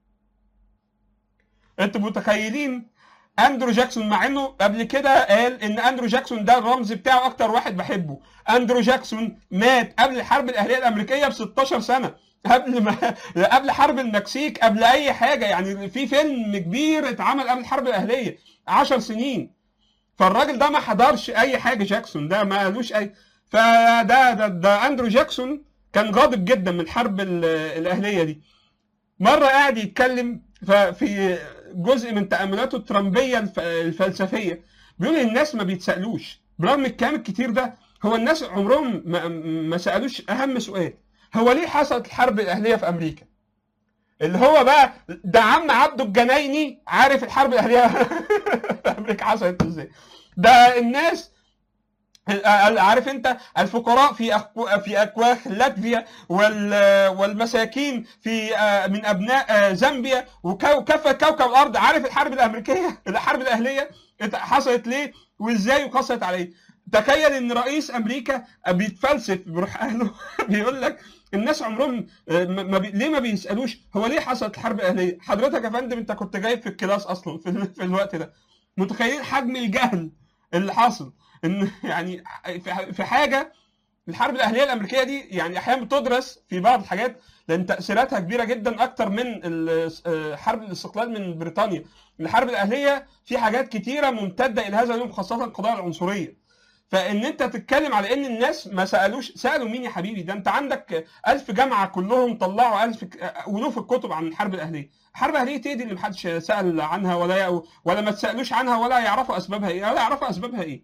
انتوا متخيلين اندرو جاكسون مع انه قبل كده قال ان اندرو جاكسون ده الرمز بتاعه اكتر واحد بحبه اندرو جاكسون مات قبل الحرب الاهليه الامريكيه ب 16 سنه قبل ما قبل حرب المكسيك قبل اي حاجه يعني في فيلم كبير اتعمل قبل الحرب الاهليه 10 سنين فالراجل ده ما حضرش اي حاجه جاكسون ده ما قالوش اي فده ده, ده اندرو جاكسون كان غاضب جدا من الحرب ال- الاهليه دي مره قاعد يتكلم ف- في جزء من تاملاته الترامبيه الف- الفلسفيه بيقول الناس ما بيتسالوش برغم الكلام الكتير ده هو الناس عمرهم ما, ما سالوش اهم سؤال هو ليه حصلت الحرب الاهليه في امريكا اللي هو بقى ده عم عبده الجنايني عارف الحرب الاهليه في امريكا حصلت ازاي ده الناس عارف انت الفقراء في أكو في اكواخ لاتفيا وال- والمساكين في آه، من ابناء آه، زامبيا وكافه كوكب الارض عارف الحرب الامريكيه الحرب الاهليه ات- حصلت ليه وازاي وقصت على ايه تخيل ان رئيس امريكا بيتفلسف بيروح اهله بيقول لك الناس عمرهم آه، ما ما بي... ليه ما بيسالوش هو ليه حصلت الحرب الاهليه حضرتك يا فندم انت كنت جايب في الكلاس اصلا في, ال- في الوقت ده متخيلين حجم الجهل اللي حاصل ان يعني في- في حاجه الحرب الاهليه الامريكيه دي يعني احيانا بتدرس في بعض الحاجات لان تاثيراتها كبيره جدا اكتر من ال- آه، حرب الاستقلال من بريطانيا الحرب الاهليه في حاجات كتيره ممتده الى هذا اليوم خاصه قضايا العنصريه فان انت تتكلم على ان الناس ما سالوش سالوا مين يا حبيبي ده انت عندك ألف جامعه كلهم طلعوا ألف ك- الوف الكتب عن الحرب الاهليه الحرب الاهليه ايه دي اللي محدش سال عنها ولا ولا ما تسالوش عنها ولا يعرفوا اسبابها ايه ولا يعرفوا اسبابها ايه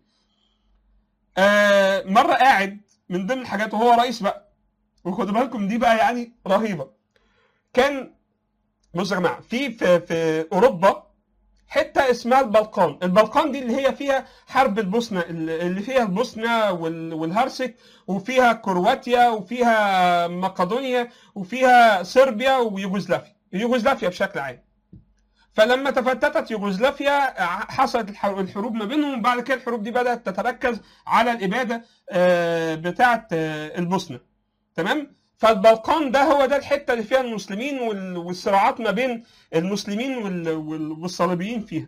آه مره قاعد من ضمن الحاجات وهو رئيس بقى وخدوا بالكم دي بقى يعني رهيبه كان بصوا يا جماعه في في في اوروبا حته اسمها البلقان البلقان دي اللي هي فيها حرب البوسنه اللي فيها البوسنه وال- والهرسك وفيها كرواتيا وفيها مقدونيا وفيها صربيا ويوغوسلافيا يوغوسلافيا بشكل عام فلما تفتتت يوغوسلافيا حصلت الحرب الحروب ما بينهم وبعد كده الحروب دي بدات تتركز على الاباده آه، بتاعه آه، البوسنه تمام فالبلقان ده هو ده الحته اللي فيها المسلمين وال- والصراعات ما بين المسلمين وال- وال- والصليبيين فيها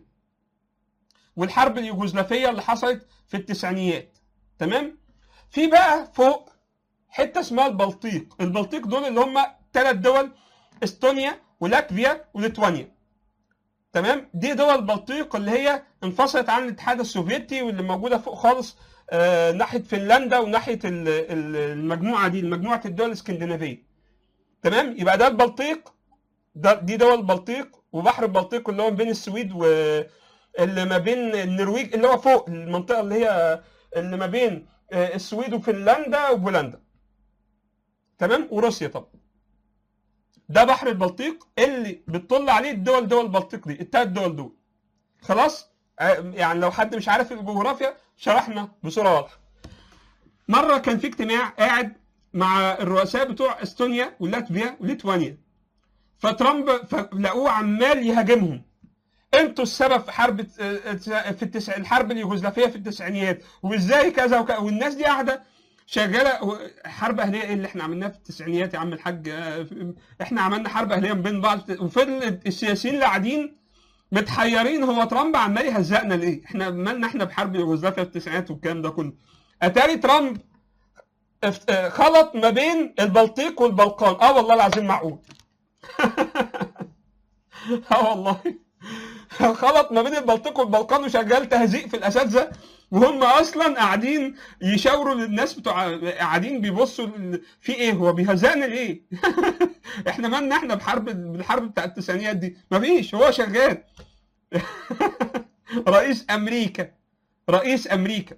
والحرب اليوغوسلافيه اللي حصلت في التسعينيات تمام في بقى فوق حته اسمها البلطيق البلطيق دول اللي هم ثلاث دول استونيا ولاتفيا وليتوانيا تمام دي دول البلطيق اللي هي انفصلت عن الاتحاد السوفيتي واللي موجوده فوق خالص آه ناحيه فنلندا وناحيه ال- ال- المجموعه دي مجموعه الدول الاسكندنافيه تمام يبقى ده البلطيق ده دي دول البلطيق وبحر البلطيق اللي هو ما بين السويد و اللي ما بين النرويج اللي هو فوق المنطقه اللي هي اللي ما بين آه، السويد وفنلندا وبولندا تمام وروسيا طبعا ده بحر البلطيق اللي بتطل عليه الدول دول البلطيق دي التلات دول دول خلاص آه، يعني لو حد مش عارف الجغرافيا شرحنا بصوره واضحه مره كان في اجتماع قاعد مع الرؤساء بتوع استونيا ولاتفيا وليتوانيا فترامب لقوه عمال يهاجمهم انتوا السبب في حرب في التسع... الحرب اليوغوسلافيه في التسعينيات وازاي كذا وكذا والناس دي قاعده شغاله حرب اهليه ايه اللي احنا عملناها في التسعينيات يا عم الحاج اه، احنا عملنا حرب اهليه ما بين بعض وفضل السياسيين اللي قاعدين متحيرين هو ترامب عمال يهزقنا ليه؟ احنا مالنا احنا بحرب يوغوسلافيا في التسعينات والكلام ده كله. اتاري ترامب افت- اه، خلط ما بين البلطيق والبلقان، اه والله العظيم معقول. اه والله خلط ما بين البلطيق والبلقان وشغال تهزيق في الاساتذه وهم اصلا قاعدين يشاوروا للناس بتوع قاعدين بيبصوا ل- في ايه هو بيهزقنا ليه؟ احنا مالنا احنا بحرب بالحرب بتاع التسعينيات دي؟ مفيش هو شغال رئيس امريكا رئيس امريكا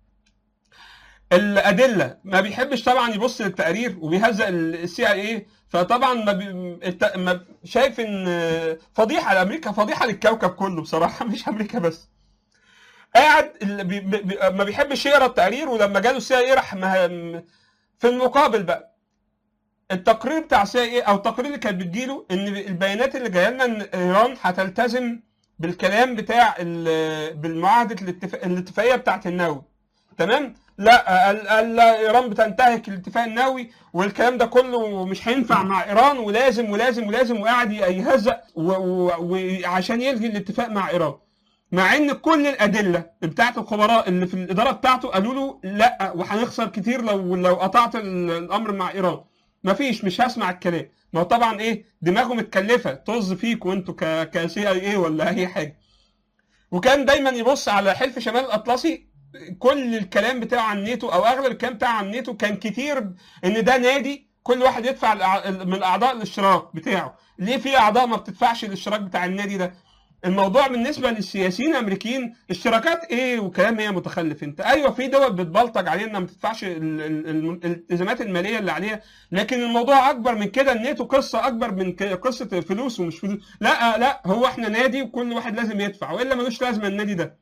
الادله ما بيحبش طبعا يبص للتقارير وبيهزق السي اي اي فطبعا ما, بي... الت... ما شايف ان فضيحه لامريكا فضيحه للكوكب كله بصراحه مش امريكا بس قاعد ال- بي... بي... ما بيحبش يقرا التقارير ولما جاله السي اي راح مه... في المقابل بقى التقرير بتاع السي اي او التقرير اللي كانت بتجيله ان البيانات اللي جايه لنا ان ايران هتلتزم بالكلام بتاع ال- بالمعاهده الاتفاق... الاتفاقيه بتاعت النووي تمام لا قال قال لا ايران بتنتهك الاتفاق النووي والكلام ده كله مش هينفع مع ايران ولازم ولازم ولازم وقاعد يهزق و- و- وعشان يلغي الاتفاق مع ايران مع ان كل الادله بتاعت الخبراء اللي في الاداره بتاعته قالوا له لا وهنخسر كتير لو لو قطعت ال- الامر مع ايران مفيش مش هسمع الكلام ما هو طبعا ايه دماغه متكلفه طز فيك وانتوا ك كسي اي اي ولا اي حاجه وكان دايما يبص على حلف شمال الاطلسي كل الكلام بتاعه عن الناتو او اغلب الكلام بتاعه عن الناتو كان كتير ان ده نادي كل واحد يدفع الأع- من اعضاء الاشتراك بتاعه ليه في اعضاء ما بتدفعش الاشتراك بتاع النادي ده الموضوع بالنسبه للسياسيين الامريكيين اشتراكات ايه وكلام ايه متخلف انت ايوه في دول بتبلطج علينا انها ما تدفعش ال- ال- ال- الالتزامات الماليه اللي عليها لكن الموضوع اكبر من كده الناتو قصه اكبر من ك- قصه فلوس ومش فلوس لا لا هو احنا نادي وكل واحد لازم يدفع والا ملوش لازمه النادي ده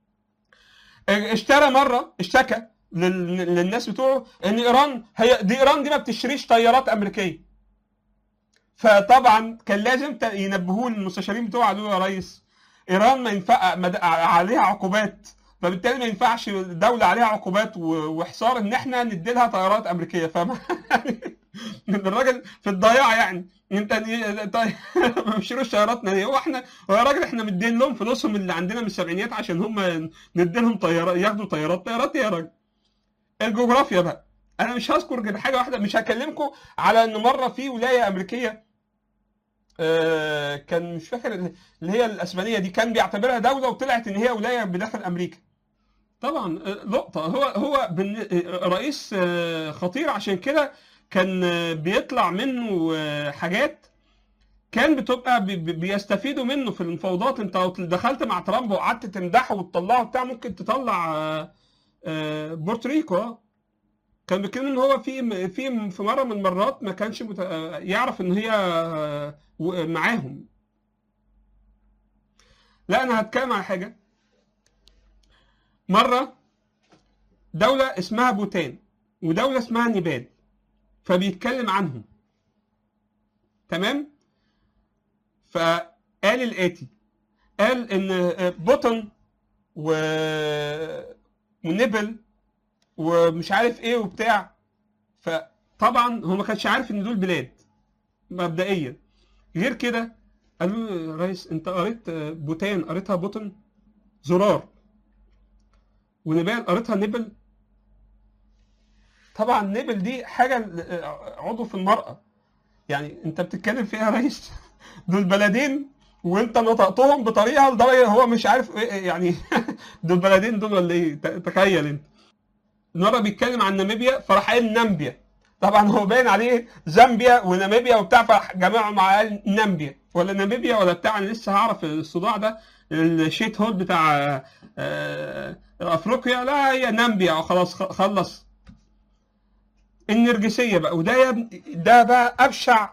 اشترى مره اشتكى لل- للناس بتوعه ان ايران هي دي ايران دي ما بتشتريش طيارات امريكيه فطبعا كان لازم ت- ينبهوه المستشارين بتوعه قالوا له يا ريس ايران ما ينفع ما د- عليها عقوبات فبالتالي ما ينفعش دوله عليها عقوبات و- وحصار ان احنا ندي لها طيارات امريكيه فاهم الراجل في الضياع يعني انت طيب ما بيشتروش طياراتنا ليه هو احنا هو يا راجل احنا مدين لهم فلوسهم اللي عندنا من السبعينيات عشان هم ندي لهم طيارات ياخدوا طيارات طيارات إيه يا راجل الجغرافيا بقى انا مش هذكر غير حاجه واحده مش هكلمكم على ان مره في ولايه امريكيه آه، كان مش فاكر اللي هي الاسبانيه دي كان بيعتبرها دوله وطلعت ان هي ولايه بداخل امريكا طبعا آه، لقطه هو هو بالن- آه، رئيس آه، خطير عشان كده كان آه، بيطلع منه آه، حاجات كان بتبقى بي- بي- بيستفيدوا منه في المفاوضات انت لو دخلت مع ترامب وقعدت تمدحه وتطلعه بتاع ممكن تطلع آه، آه، بورتوريكو آه. كان بيتكلم ان هو في في في مره من المرات ما كانش مت... آه، يعرف ان هي آه، و- معاهم لا انا هتكلم على حاجه مره دوله اسمها بوتان ودوله اسمها نيبال فبيتكلم عنهم تمام فقال الاتي قال ان آه، بوتن و ونبل ومش عارف ايه وبتاع فطبعا هو ما كانش عارف ان دول بلاد مبدئيا غير كده قالوا له يا ريس انت قريت آه، بوتان قريتها بوتن زرار ونبال قريتها نبل طبعا نبل دي حاجه آه، عضو في المراه يعني انت بتتكلم فيها يا ريس دول بلدين وانت نطقتهم بطريقه لدرجه هو مش عارف ايه إيه يعني دول بلدين دول ولا ايه ت- تخيل انت مره بيتكلم عن ناميبيا فراح قال نامبيا طبعا هو باين عليه زامبيا وناميبيا وبتاع فراح جمعوا مع قال نامبيا ولا ناميبيا ولا بتاع انا لسه هعرف الصداع ده الشيت هول بتاع آه، افريقيا لا هي نامبيا خلاص خ- خلص النرجسيه بقى وده يا ابني ده بقى ابشع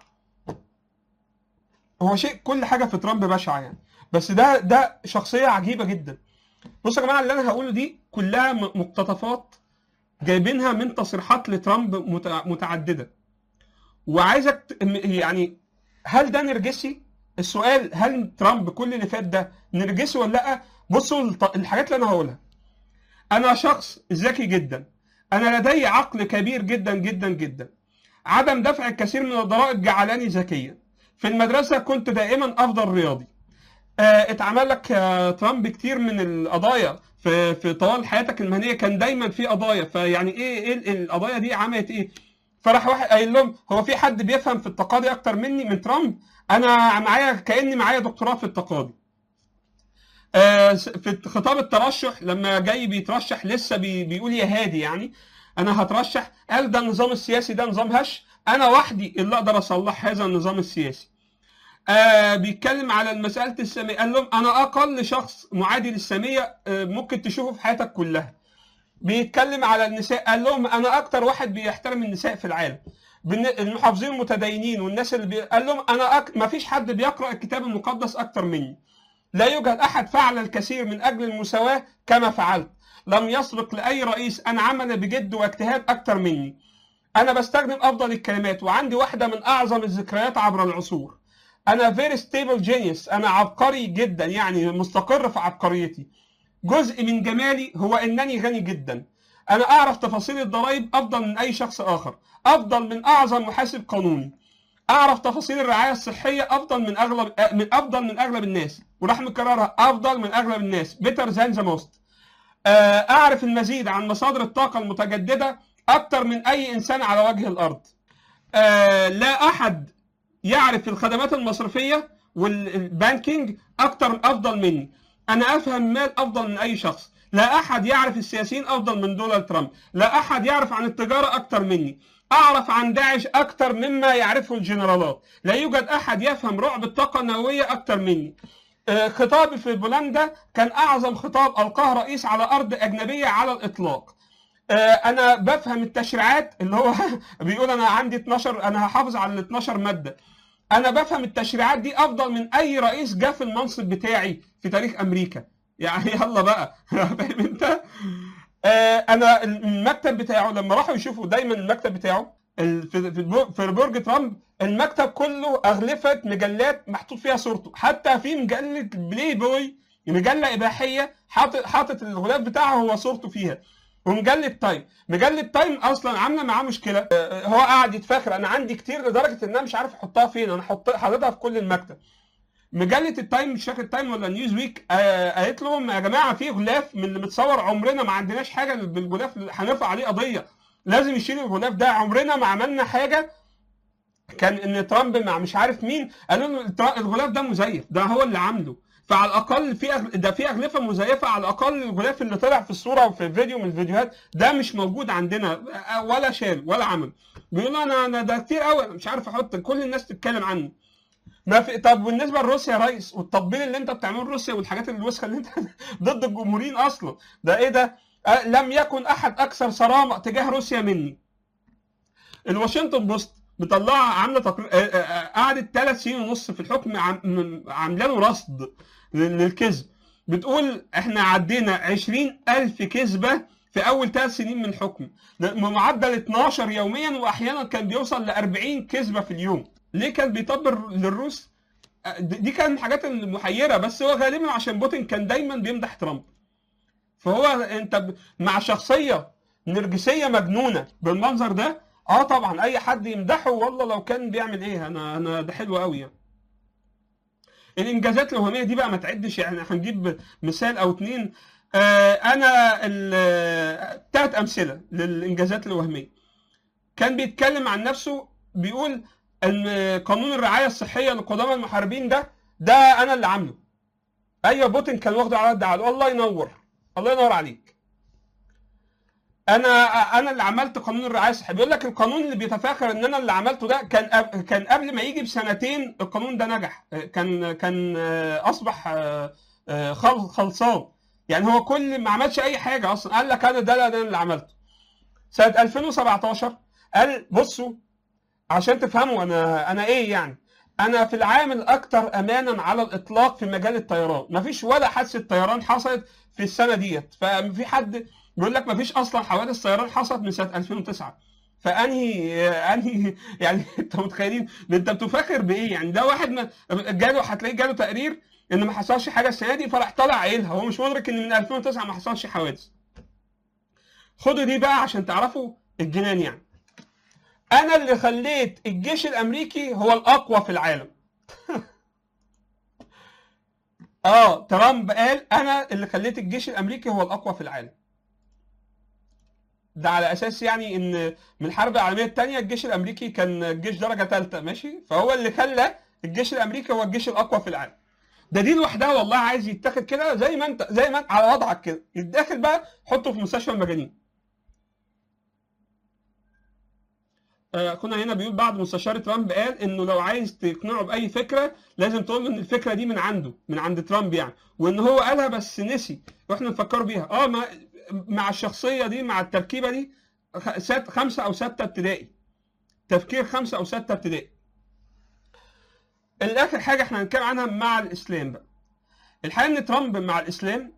هو شيء كل حاجه في ترامب بشعه يعني بس ده ده شخصيه عجيبه جدا بصوا يا جماعه اللي انا هقوله دي كلها م- مقتطفات جايبينها من تصريحات لترامب متع- متعدده وعايزك ت- م- يعني هل ده نرجسي السؤال هل ترامب كل اللي فات ده نرجسي ولا لا بصوا الط- الحاجات اللي انا هقولها انا شخص ذكي جدا انا لدي عقل كبير جدا جدا جدا عدم دفع الكثير من الضرائب جعلني ذكيا في المدرسه كنت دائما افضل رياضي آه، اتعمل لك يا ترامب كتير من القضايا في في طوال حياتك المهنيه كان دايما في قضايا فيعني ايه ايه ال- القضايا دي عملت ايه؟ فراح واحد قايل لهم هو في حد بيفهم في التقاضي اكتر مني من ترامب؟ انا معايا كاني معايا دكتوراه في التقاضي. آه، في خطاب الترشح لما جاي بيترشح لسه بي بيقول يا هادي يعني انا هترشح قال ده النظام السياسي ده نظام هش انا وحدي اللي اقدر اصلح هذا النظام السياسي. آه بيتكلم على مساله الساميه قال لهم انا اقل شخص معادي للساميه آه ممكن تشوفه في حياتك كلها بيتكلم على النساء قال لهم انا اكتر واحد بيحترم النساء في العالم بالن- المحافظين المتدينين والناس اللي بي... قال لهم انا أك... ما فيش حد بيقرا الكتاب المقدس اكتر مني لا يوجد احد فعل الكثير من اجل المساواه كما فعلت لم يسبق لاي رئيس ان عمل بجد واجتهاد اكتر مني انا بستخدم افضل الكلمات وعندي واحده من اعظم الذكريات عبر العصور انا فيري ستيبل جينيوس انا عبقري جدا يعني مستقر في عبقريتي جزء من جمالي هو انني غني جدا انا اعرف تفاصيل الضرائب افضل من اي شخص اخر افضل من اعظم محاسب قانوني اعرف تفاصيل الرعايه الصحيه افضل من اغلب من افضل من اغلب الناس وراح مكررها افضل من اغلب الناس بيتر ذان ذا موست اعرف المزيد عن مصادر الطاقه المتجدده اكثر من اي انسان على وجه الارض آه، لا احد يعرف الخدمات المصرفيه والبانكينج اكثر افضل مني انا افهم مال افضل من اي شخص لا احد يعرف السياسيين افضل من دونالد ترامب لا احد يعرف عن التجاره اكثر مني اعرف عن داعش اكثر مما يعرفه الجنرالات لا يوجد احد يفهم رعب الطاقه النوويه اكثر مني آه، خطابي في بولندا كان اعظم خطاب القاه رئيس على ارض اجنبيه على الاطلاق آه، انا بفهم التشريعات اللي هو بيقول انا عندي 12 انا هحافظ على ال 12 ماده انا بفهم التشريعات دي افضل من اي رئيس جه في المنصب بتاعي في تاريخ امريكا يعني يلا بقى فاهم انت آه، انا المكتب بتاعه لما راحوا يشوفوا دايما المكتب بتاعه ال- في في البر- في برج ترامب المكتب كله اغلفه مجلات محطوط فيها صورته حتى في مجله بلاي بوي مجله اباحيه حاطط حاطط الغلاف بتاعها هو صورته فيها ومجله تايم مجله تايم اصلا عامله معاه مشكله آه، هو قاعد يتفاخر انا عندي كتير لدرجه ان انا مش عارف احطها فين انا حط حاططها في كل المكتب مجله التايم مش فاكر التايم ولا نيوز ويك آه قالت لهم يا جماعه في غلاف من اللي متصور عمرنا ما عندناش حاجه بالغلاف اللي هنرفع عليه قضيه لازم يشيل الغلاف ده عمرنا ما عملنا حاجه كان ان ترامب مع مش عارف مين قالوا له الترا- الغلاف ده مزيف ده هو اللي عامله فعلى الاقل في أغ... ده في اغلفه مزيفه على الاقل الغلاف اللي طلع في الصوره وفي فيديو من الفيديوهات ده مش موجود عندنا ولا شال ولا عمل بيقولوا انا انا ده كتير قوي مش عارف احط كل الناس تتكلم عنه ما في طب بالنسبه لروسيا يا ريس والتطبيل اللي انت بتعمله لروسيا والحاجات الوسخه اللي انت ضد الجمهوريين اصلا ده ايه ده؟ أه لم يكن احد اكثر صرامه تجاه روسيا مني. الواشنطن بوست مطلعه عامله تقرير آه، آه، آه، قعدت ثلاث سنين ونص في الحكم عم- م- عامله له رصد لل- للكذب بتقول احنا عدينا 20000 كذبه في اول ثلاث سنين من الحكم بمعدل 12 يوميا واحيانا كان بيوصل ل 40 كذبه في اليوم ليه كان بيطبر للروس آه، دي دي كان الحاجات المحيره بس هو غالبا عشان بوتين كان دايما بيمدح ترامب فهو انت ب- مع شخصيه نرجسيه مجنونه بالمنظر ده اه طبعا اي حد يمدحه والله لو كان بيعمل ايه انا انا ده حلو قوي يعني الانجازات الوهميه دي بقى ما تعدش يعني هنجيب مثال او اتنين آه انا ثلاث امثله للانجازات الوهميه كان بيتكلم عن نفسه بيقول ان قانون الرعايه الصحيه للقدامى المحاربين ده ده انا اللي عامله ايوه بوتين كان واخده على قد عقله الله ينور الله ينور عليك انا انا اللي عملت قانون الرعايه الصحيه بيقول لك القانون اللي بيتفاخر ان انا اللي عملته ده كان قب- كان قبل ما يجي بسنتين القانون ده نجح كان كان آه، اصبح آه، آه، خل- خلصان يعني هو كل ما عملش اي حاجه اصلا قال لك انا ده ده أنا اللي عملته سنه 2017 قال بصوا عشان تفهموا انا انا ايه يعني انا في العام الاكثر امانا على الاطلاق في مجال الطيران مفيش ولا حادثه طيران حصلت في السنه ديت ففي حد بيقول لك مفيش اصلا حوادث طيران حصلت من سنه 2009 فانهي انهي يعني انت متخيلين ده انت بتفاخر بايه يعني ده واحد ما جاله هتلاقيه جاله تقرير ان ما حصلش حاجه السنه دي فراح طالع قايلها هو مش مدرك ان من 2009 ما حصلش حوادث خدوا دي بقى عشان تعرفوا الجنان يعني انا اللي خليت الجيش الامريكي هو الاقوى في العالم اه ترامب قال انا اللي خليت الجيش الامريكي هو الاقوى في العالم ده على اساس يعني ان من الحرب العالميه الثانيه الجيش الامريكي كان جيش درجه ثالثه ماشي فهو اللي خلى الجيش الامريكي هو الجيش الاقوى في العالم ده دي لوحدها والله عايز يتاخد كده زي ما انت زي ما انت على وضعك كده يتداخل بقى حطه في مستشفى المجانين آه، اخونا هنا بيقول بعض مستشار ترامب قال انه لو عايز تقنعه باي فكره لازم تقول له ان الفكره دي من عنده من عند ترامب يعني وان هو قالها بس نسي واحنا نفكروا بيها اه مع, مع الشخصيه دي مع التركيبه دي خ- سات خمسه او سته ابتدائي تفكير خمسه او سته ابتدائي الاخر حاجه احنا هنتكلم عنها مع الاسلام بقى الحقيقه ان ترامب مع الاسلام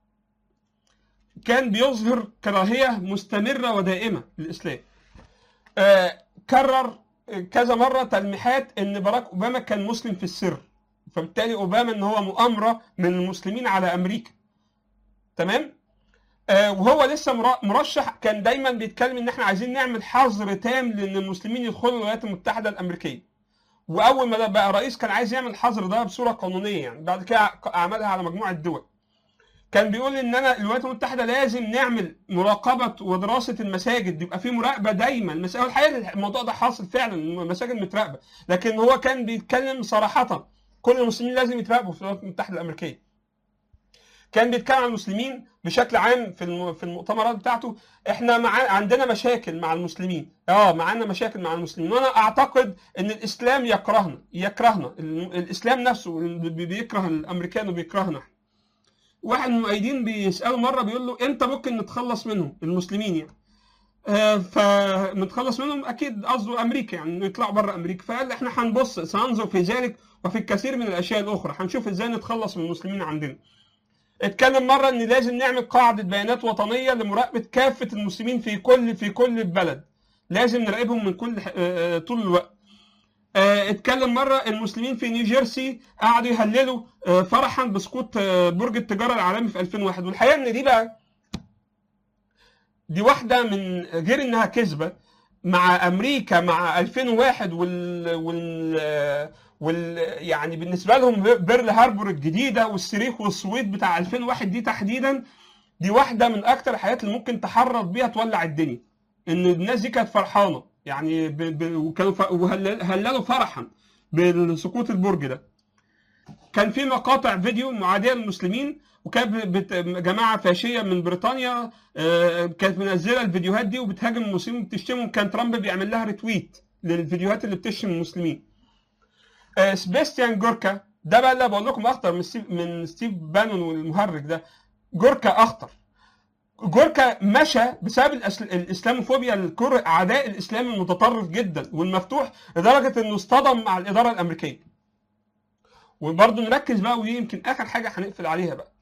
كان بيظهر كراهيه مستمره ودائمه للاسلام آه، كرر كذا مره تلميحات ان باراك اوباما كان مسلم في السر فبالتالي اوباما ان هو مؤامره من المسلمين على امريكا تمام آه، وهو لسه مرا- مرشح كان دايما بيتكلم ان احنا عايزين نعمل حظر تام لان المسلمين يدخلوا الولايات المتحده الامريكيه واول ما بقى رئيس كان عايز يعمل الحظر ده بصوره قانونيه يعني بعد كده عملها على مجموعه دول كان بيقول ان انا الولايات المتحده لازم نعمل مراقبه ودراسه المساجد يبقى في مراقبه دايما المساجد الحقيقه الموضوع ده حاصل فعلا المساجد متراقبه لكن هو كان بيتكلم صراحه كل المسلمين لازم يتراقبوا في الولايات المتحده الامريكيه كان بيتكلم عن المسلمين بشكل عام في الم- في المؤتمرات بتاعته احنا مع عندنا مشاكل مع المسلمين اه معانا مشاكل مع المسلمين وانا اعتقد ان الاسلام يكرهنا يكرهنا ال- الاسلام نفسه بي- بيكره الامريكان وبيكرهنا احنا واحد من المؤيدين بيساله مره بيقول له امتى ممكن نتخلص منهم المسلمين يعني آه، فنتخلص منهم اكيد قصده امريكا يعني إنه يطلعوا بره امريكا فقال احنا هنبص سننظر في ذلك وفي الكثير من الاشياء الاخرى هنشوف ازاي نتخلص من المسلمين عندنا اتكلم مره ان لازم نعمل قاعده بيانات وطنيه لمراقبه كافه المسلمين في كل في كل البلد لازم نراقبهم من كل ح- آه، طول الوقت آه، اتكلم مره المسلمين في نيوجيرسي قعدوا يهللوا آه، فرحا بسقوط آه، برج التجاره العالمي في 2001 والحقيقه ان دي بقى دي واحده من غير انها كذبه مع امريكا مع 2001 وال وال وال يعني بالنسبه لهم بيرل هاربور الجديده والصريخ والصويت بتاع 2001 دي تحديدا دي واحده من اكتر الحاجات اللي ممكن تحرض بيها تولع الدنيا ان الناس دي كانت فرحانه يعني ب... ب... وكانوا ف... وهللوا فرحا بسقوط البرج ده كان في مقاطع فيديو معاديه للمسلمين وكانت بت... جماعه فاشيه من بريطانيا آه، كانت منزله الفيديوهات دي وبتهاجم المسلمين وبتشتمهم كان ترامب بيعمل لها ريتويت للفيديوهات اللي بتشتم المسلمين آه، سبيستيان جوركا ده بقى اللي بقول لكم اخطر من ستيف من ستيف بانون والمهرج ده جوركا اخطر جوركا مشى بسبب الأس- الاسلاموفوبيا الكره اعداء الاسلام المتطرف جدا والمفتوح لدرجه انه اصطدم مع الاداره الامريكيه وبرضه نركز بقى ودي يمكن اخر حاجه هنقفل عليها بقى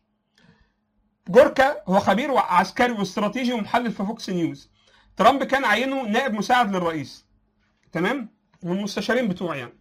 جوركا هو خبير عسكري واستراتيجي ومحلل في فوكس نيوز ترامب كان عينه نائب مساعد للرئيس تمام والمستشارين بتوعه يعني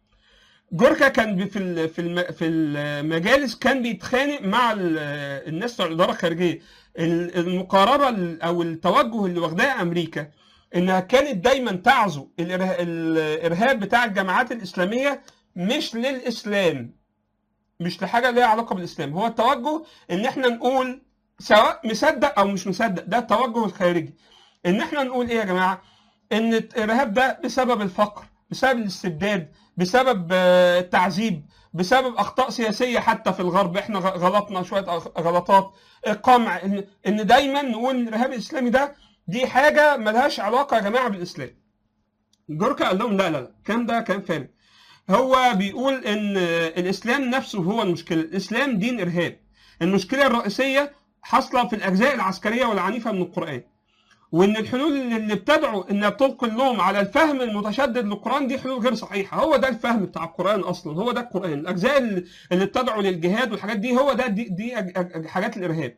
جوركا كان بي- في ال- في الم- في المجالس كان بيتخانق مع ال- الناس بتوع الاداره الخارجيه ال- المقاربه ال- او التوجه اللي واخداه امريكا انها كانت دايما تعزو الإره- الارهاب بتاع الجماعات الاسلاميه مش للاسلام مش لحاجه ليها علاقه بالاسلام هو التوجه ان احنا نقول سواء مصدق او مش مصدق ده التوجه الخارجي ان احنا نقول ايه يا جماعه ان الارهاب ده بسبب الفقر بسبب الاستبداد بسبب آه، التعذيب بسبب اخطاء سياسيه حتى في الغرب احنا غ- غلطنا شويه أغ- غلطات القمع ان ان دايما نقول إن الارهاب الاسلامي ده دي حاجه ملهاش علاقه يا جماعه بالاسلام جوركا قال لهم لا لا لا الكلام ده كلام فارغ هو بيقول ان الاسلام نفسه هو المشكله الاسلام دين ارهاب المشكله الرئيسيه حاصله في الاجزاء العسكريه والعنيفه من القران وان الحلول اللي بتدعو انها بتلقي اللوم على الفهم المتشدد للقران دي حلول غير صحيحه هو ده الفهم بتاع القران اصلا هو ده القران الاجزاء اللي اللي بتدعو للجهاد والحاجات دي هو ده دي, دي أج- أج- حاجات الارهاب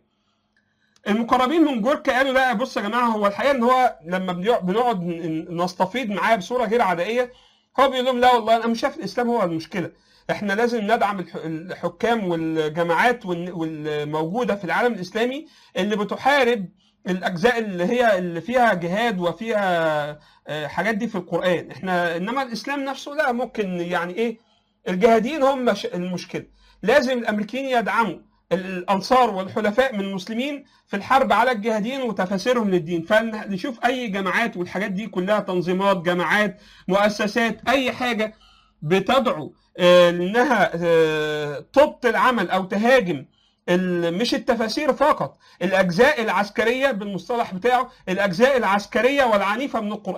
المقربين من جوركا قالوا لا بص يا جماعه هو الحقيقه ان هو لما بنيع- بنقعد ن- نستفيض معاه بصوره غير عدائيه هو بيقول لهم لا والله انا مش شايف الاسلام هو المشكله احنا لازم ندعم الح- الحكام والجماعات والن- والموجوده في العالم الاسلامي اللي بتحارب الاجزاء اللي هي اللي فيها جهاد وفيها آه، حاجات دي في القران احنا انما الاسلام نفسه لا ممكن يعني ايه الجهاديين هم مش- المشكله لازم الامريكيين يدعموا الانصار والحلفاء من المسلمين في الحرب على الجهاديين وتفاسيرهم للدين فنشوف اي جماعات والحاجات دي كلها تنظيمات جماعات مؤسسات اي حاجه بتدعو آه، انها آه، تبطل عمل او تهاجم ال- مش التفاسير فقط الاجزاء العسكريه بالمصطلح بتاعه الاجزاء العسكريه والعنيفه من القران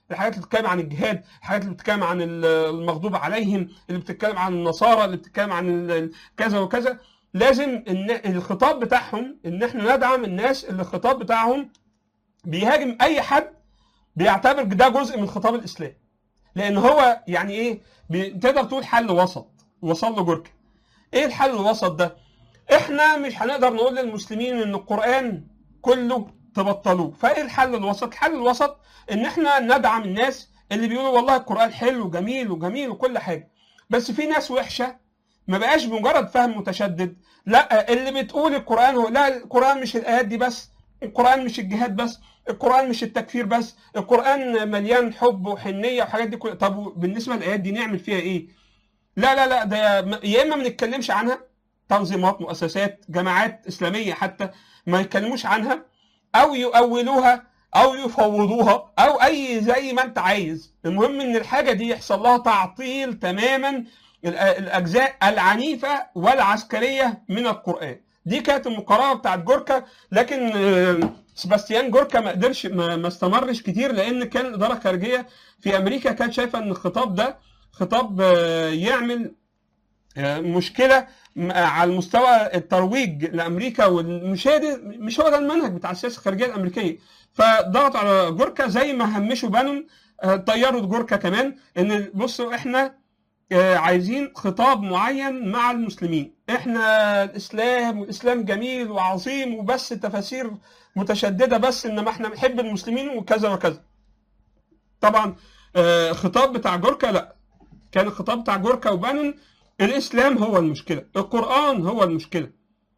الحاجات اللي بتتكلم عن الجهاد الحاجات اللي بتتكلم عن ال- المغضوب عليهم اللي بتتكلم عن النصارى اللي بتتكلم عن ال- ال- كذا وكذا لازم ان الخطاب بتاعهم ان احنا ندعم الناس اللي الخطاب بتاعهم بيهاجم اي حد بيعتبر ده جزء من خطاب الاسلام لان هو يعني ايه بي- تقدر تقول حل وسط وصل له جوركا ايه الحل الوسط ده احنا مش هنقدر نقول للمسلمين ان القران كله تبطلوه فايه الحل الوسط الحل الوسط ان احنا ندعم الناس اللي بيقولوا والله القران حلو وجميل وجميل وكل حاجه بس في ناس وحشه ما بقاش مجرد فهم متشدد لا اللي بتقول القران هو لا القران مش الايات دي بس القران مش الجهاد بس القران مش التكفير بس القران مليان حب وحنيه وحاجات دي كلها طب بالنسبه للايات دي نعمل فيها ايه لا لا لا ده م- يا اما ما نتكلمش عنها تنظيمات مؤسسات جماعات اسلاميه حتى ما يتكلموش عنها او يؤولوها او يفوضوها او اي زي ما انت عايز المهم ان الحاجه دي يحصل لها تعطيل تماما الأ- الاجزاء العنيفه والعسكريه من القران دي كانت المقارنه بتاعت جوركا لكن آه، سباستيان جوركا ما قدرش ما ما استمرش كتير لان كان الاداره الخارجيه في امريكا كانت شايفه ان الخطاب ده خطاب آه، يعمل آه، مشكله م- على المستوى الترويج لامريكا والمشاهد مش هو ده المنهج بتاع السياسه الخارجيه الامريكيه فضغط على جوركا زي ما همشوا بانون آه، طيروا جوركا كمان ان بصوا احنا آه، عايزين خطاب معين مع المسلمين احنا الاسلام والاسلام جميل وعظيم وبس تفاسير متشدده بس انما احنا بنحب المسلمين وكذا وكذا طبعا آه، خطاب بتاع جوركا لا كان الخطاب بتاع جوركا وبانون الاسلام هو المشكله القران هو المشكله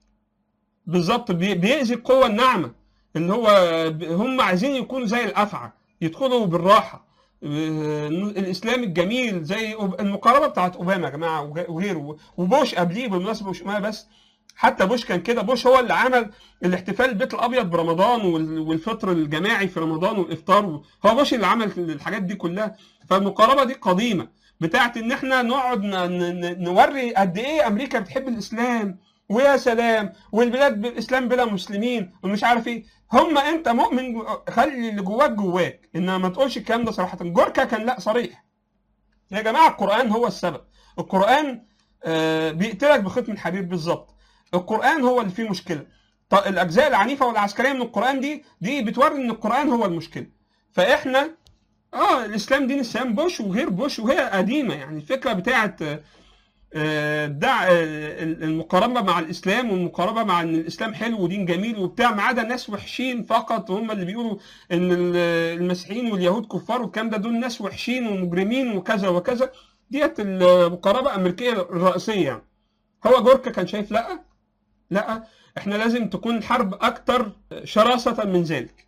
بالظبط بي- بيأذي القوه الناعمه اللي هو ب- هم عايزين يكونوا زي الافعى يدخلوا بالراحه آه، الاسلام الجميل زي أوب- المقاربه بتاعت اوباما يا جماعه وج- وغيره وبوش قبليه بالمناسبه مش اوباما بس حتى بوش كان كده بوش هو اللي عمل الاحتفال البيت الابيض برمضان وال- والفطر الجماعي في رمضان والافطار هو بوش اللي عمل الحاجات دي كلها فالمقاربه دي قديمه بتاعت ان احنا نقعد ن- ن- نوري قد ايه امريكا بتحب الاسلام ويا سلام والبلاد بالاسلام بلا مسلمين ومش عارف ايه هم انت مؤمن جو- خلي اللي جواك جواك انما ما تقولش الكلام ده صراحه جوركا كان لا صريح يا جماعه القران هو السبب القران آه، بيقتلك بختم الحبيب بالظبط القران هو اللي فيه مشكله ط- الاجزاء العنيفه والعسكريه من القران دي دي بتوري ان القران هو المشكله فاحنا اه الاسلام دين السلام بوش وغير بوش وهي قديمه يعني الفكره بتاعت آه، آه، دع آه، المقاربه مع الاسلام والمقاربه مع ان الاسلام حلو ودين جميل وبتاع ما عدا ناس وحشين فقط هم اللي بيقولوا ان ال- المسيحيين واليهود كفار والكلام ده دول ناس وحشين ومجرمين وكذا وكذا ديت المقاربه الامريكيه الرئيسيه يعني هو جوركا كان شايف لا لا احنا لازم تكون الحرب اكتر شراسه من ذلك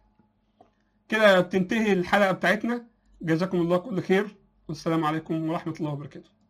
كده بتنتهي الحلقه بتاعتنا جزاكم الله كل خير والسلام عليكم ورحمه الله وبركاته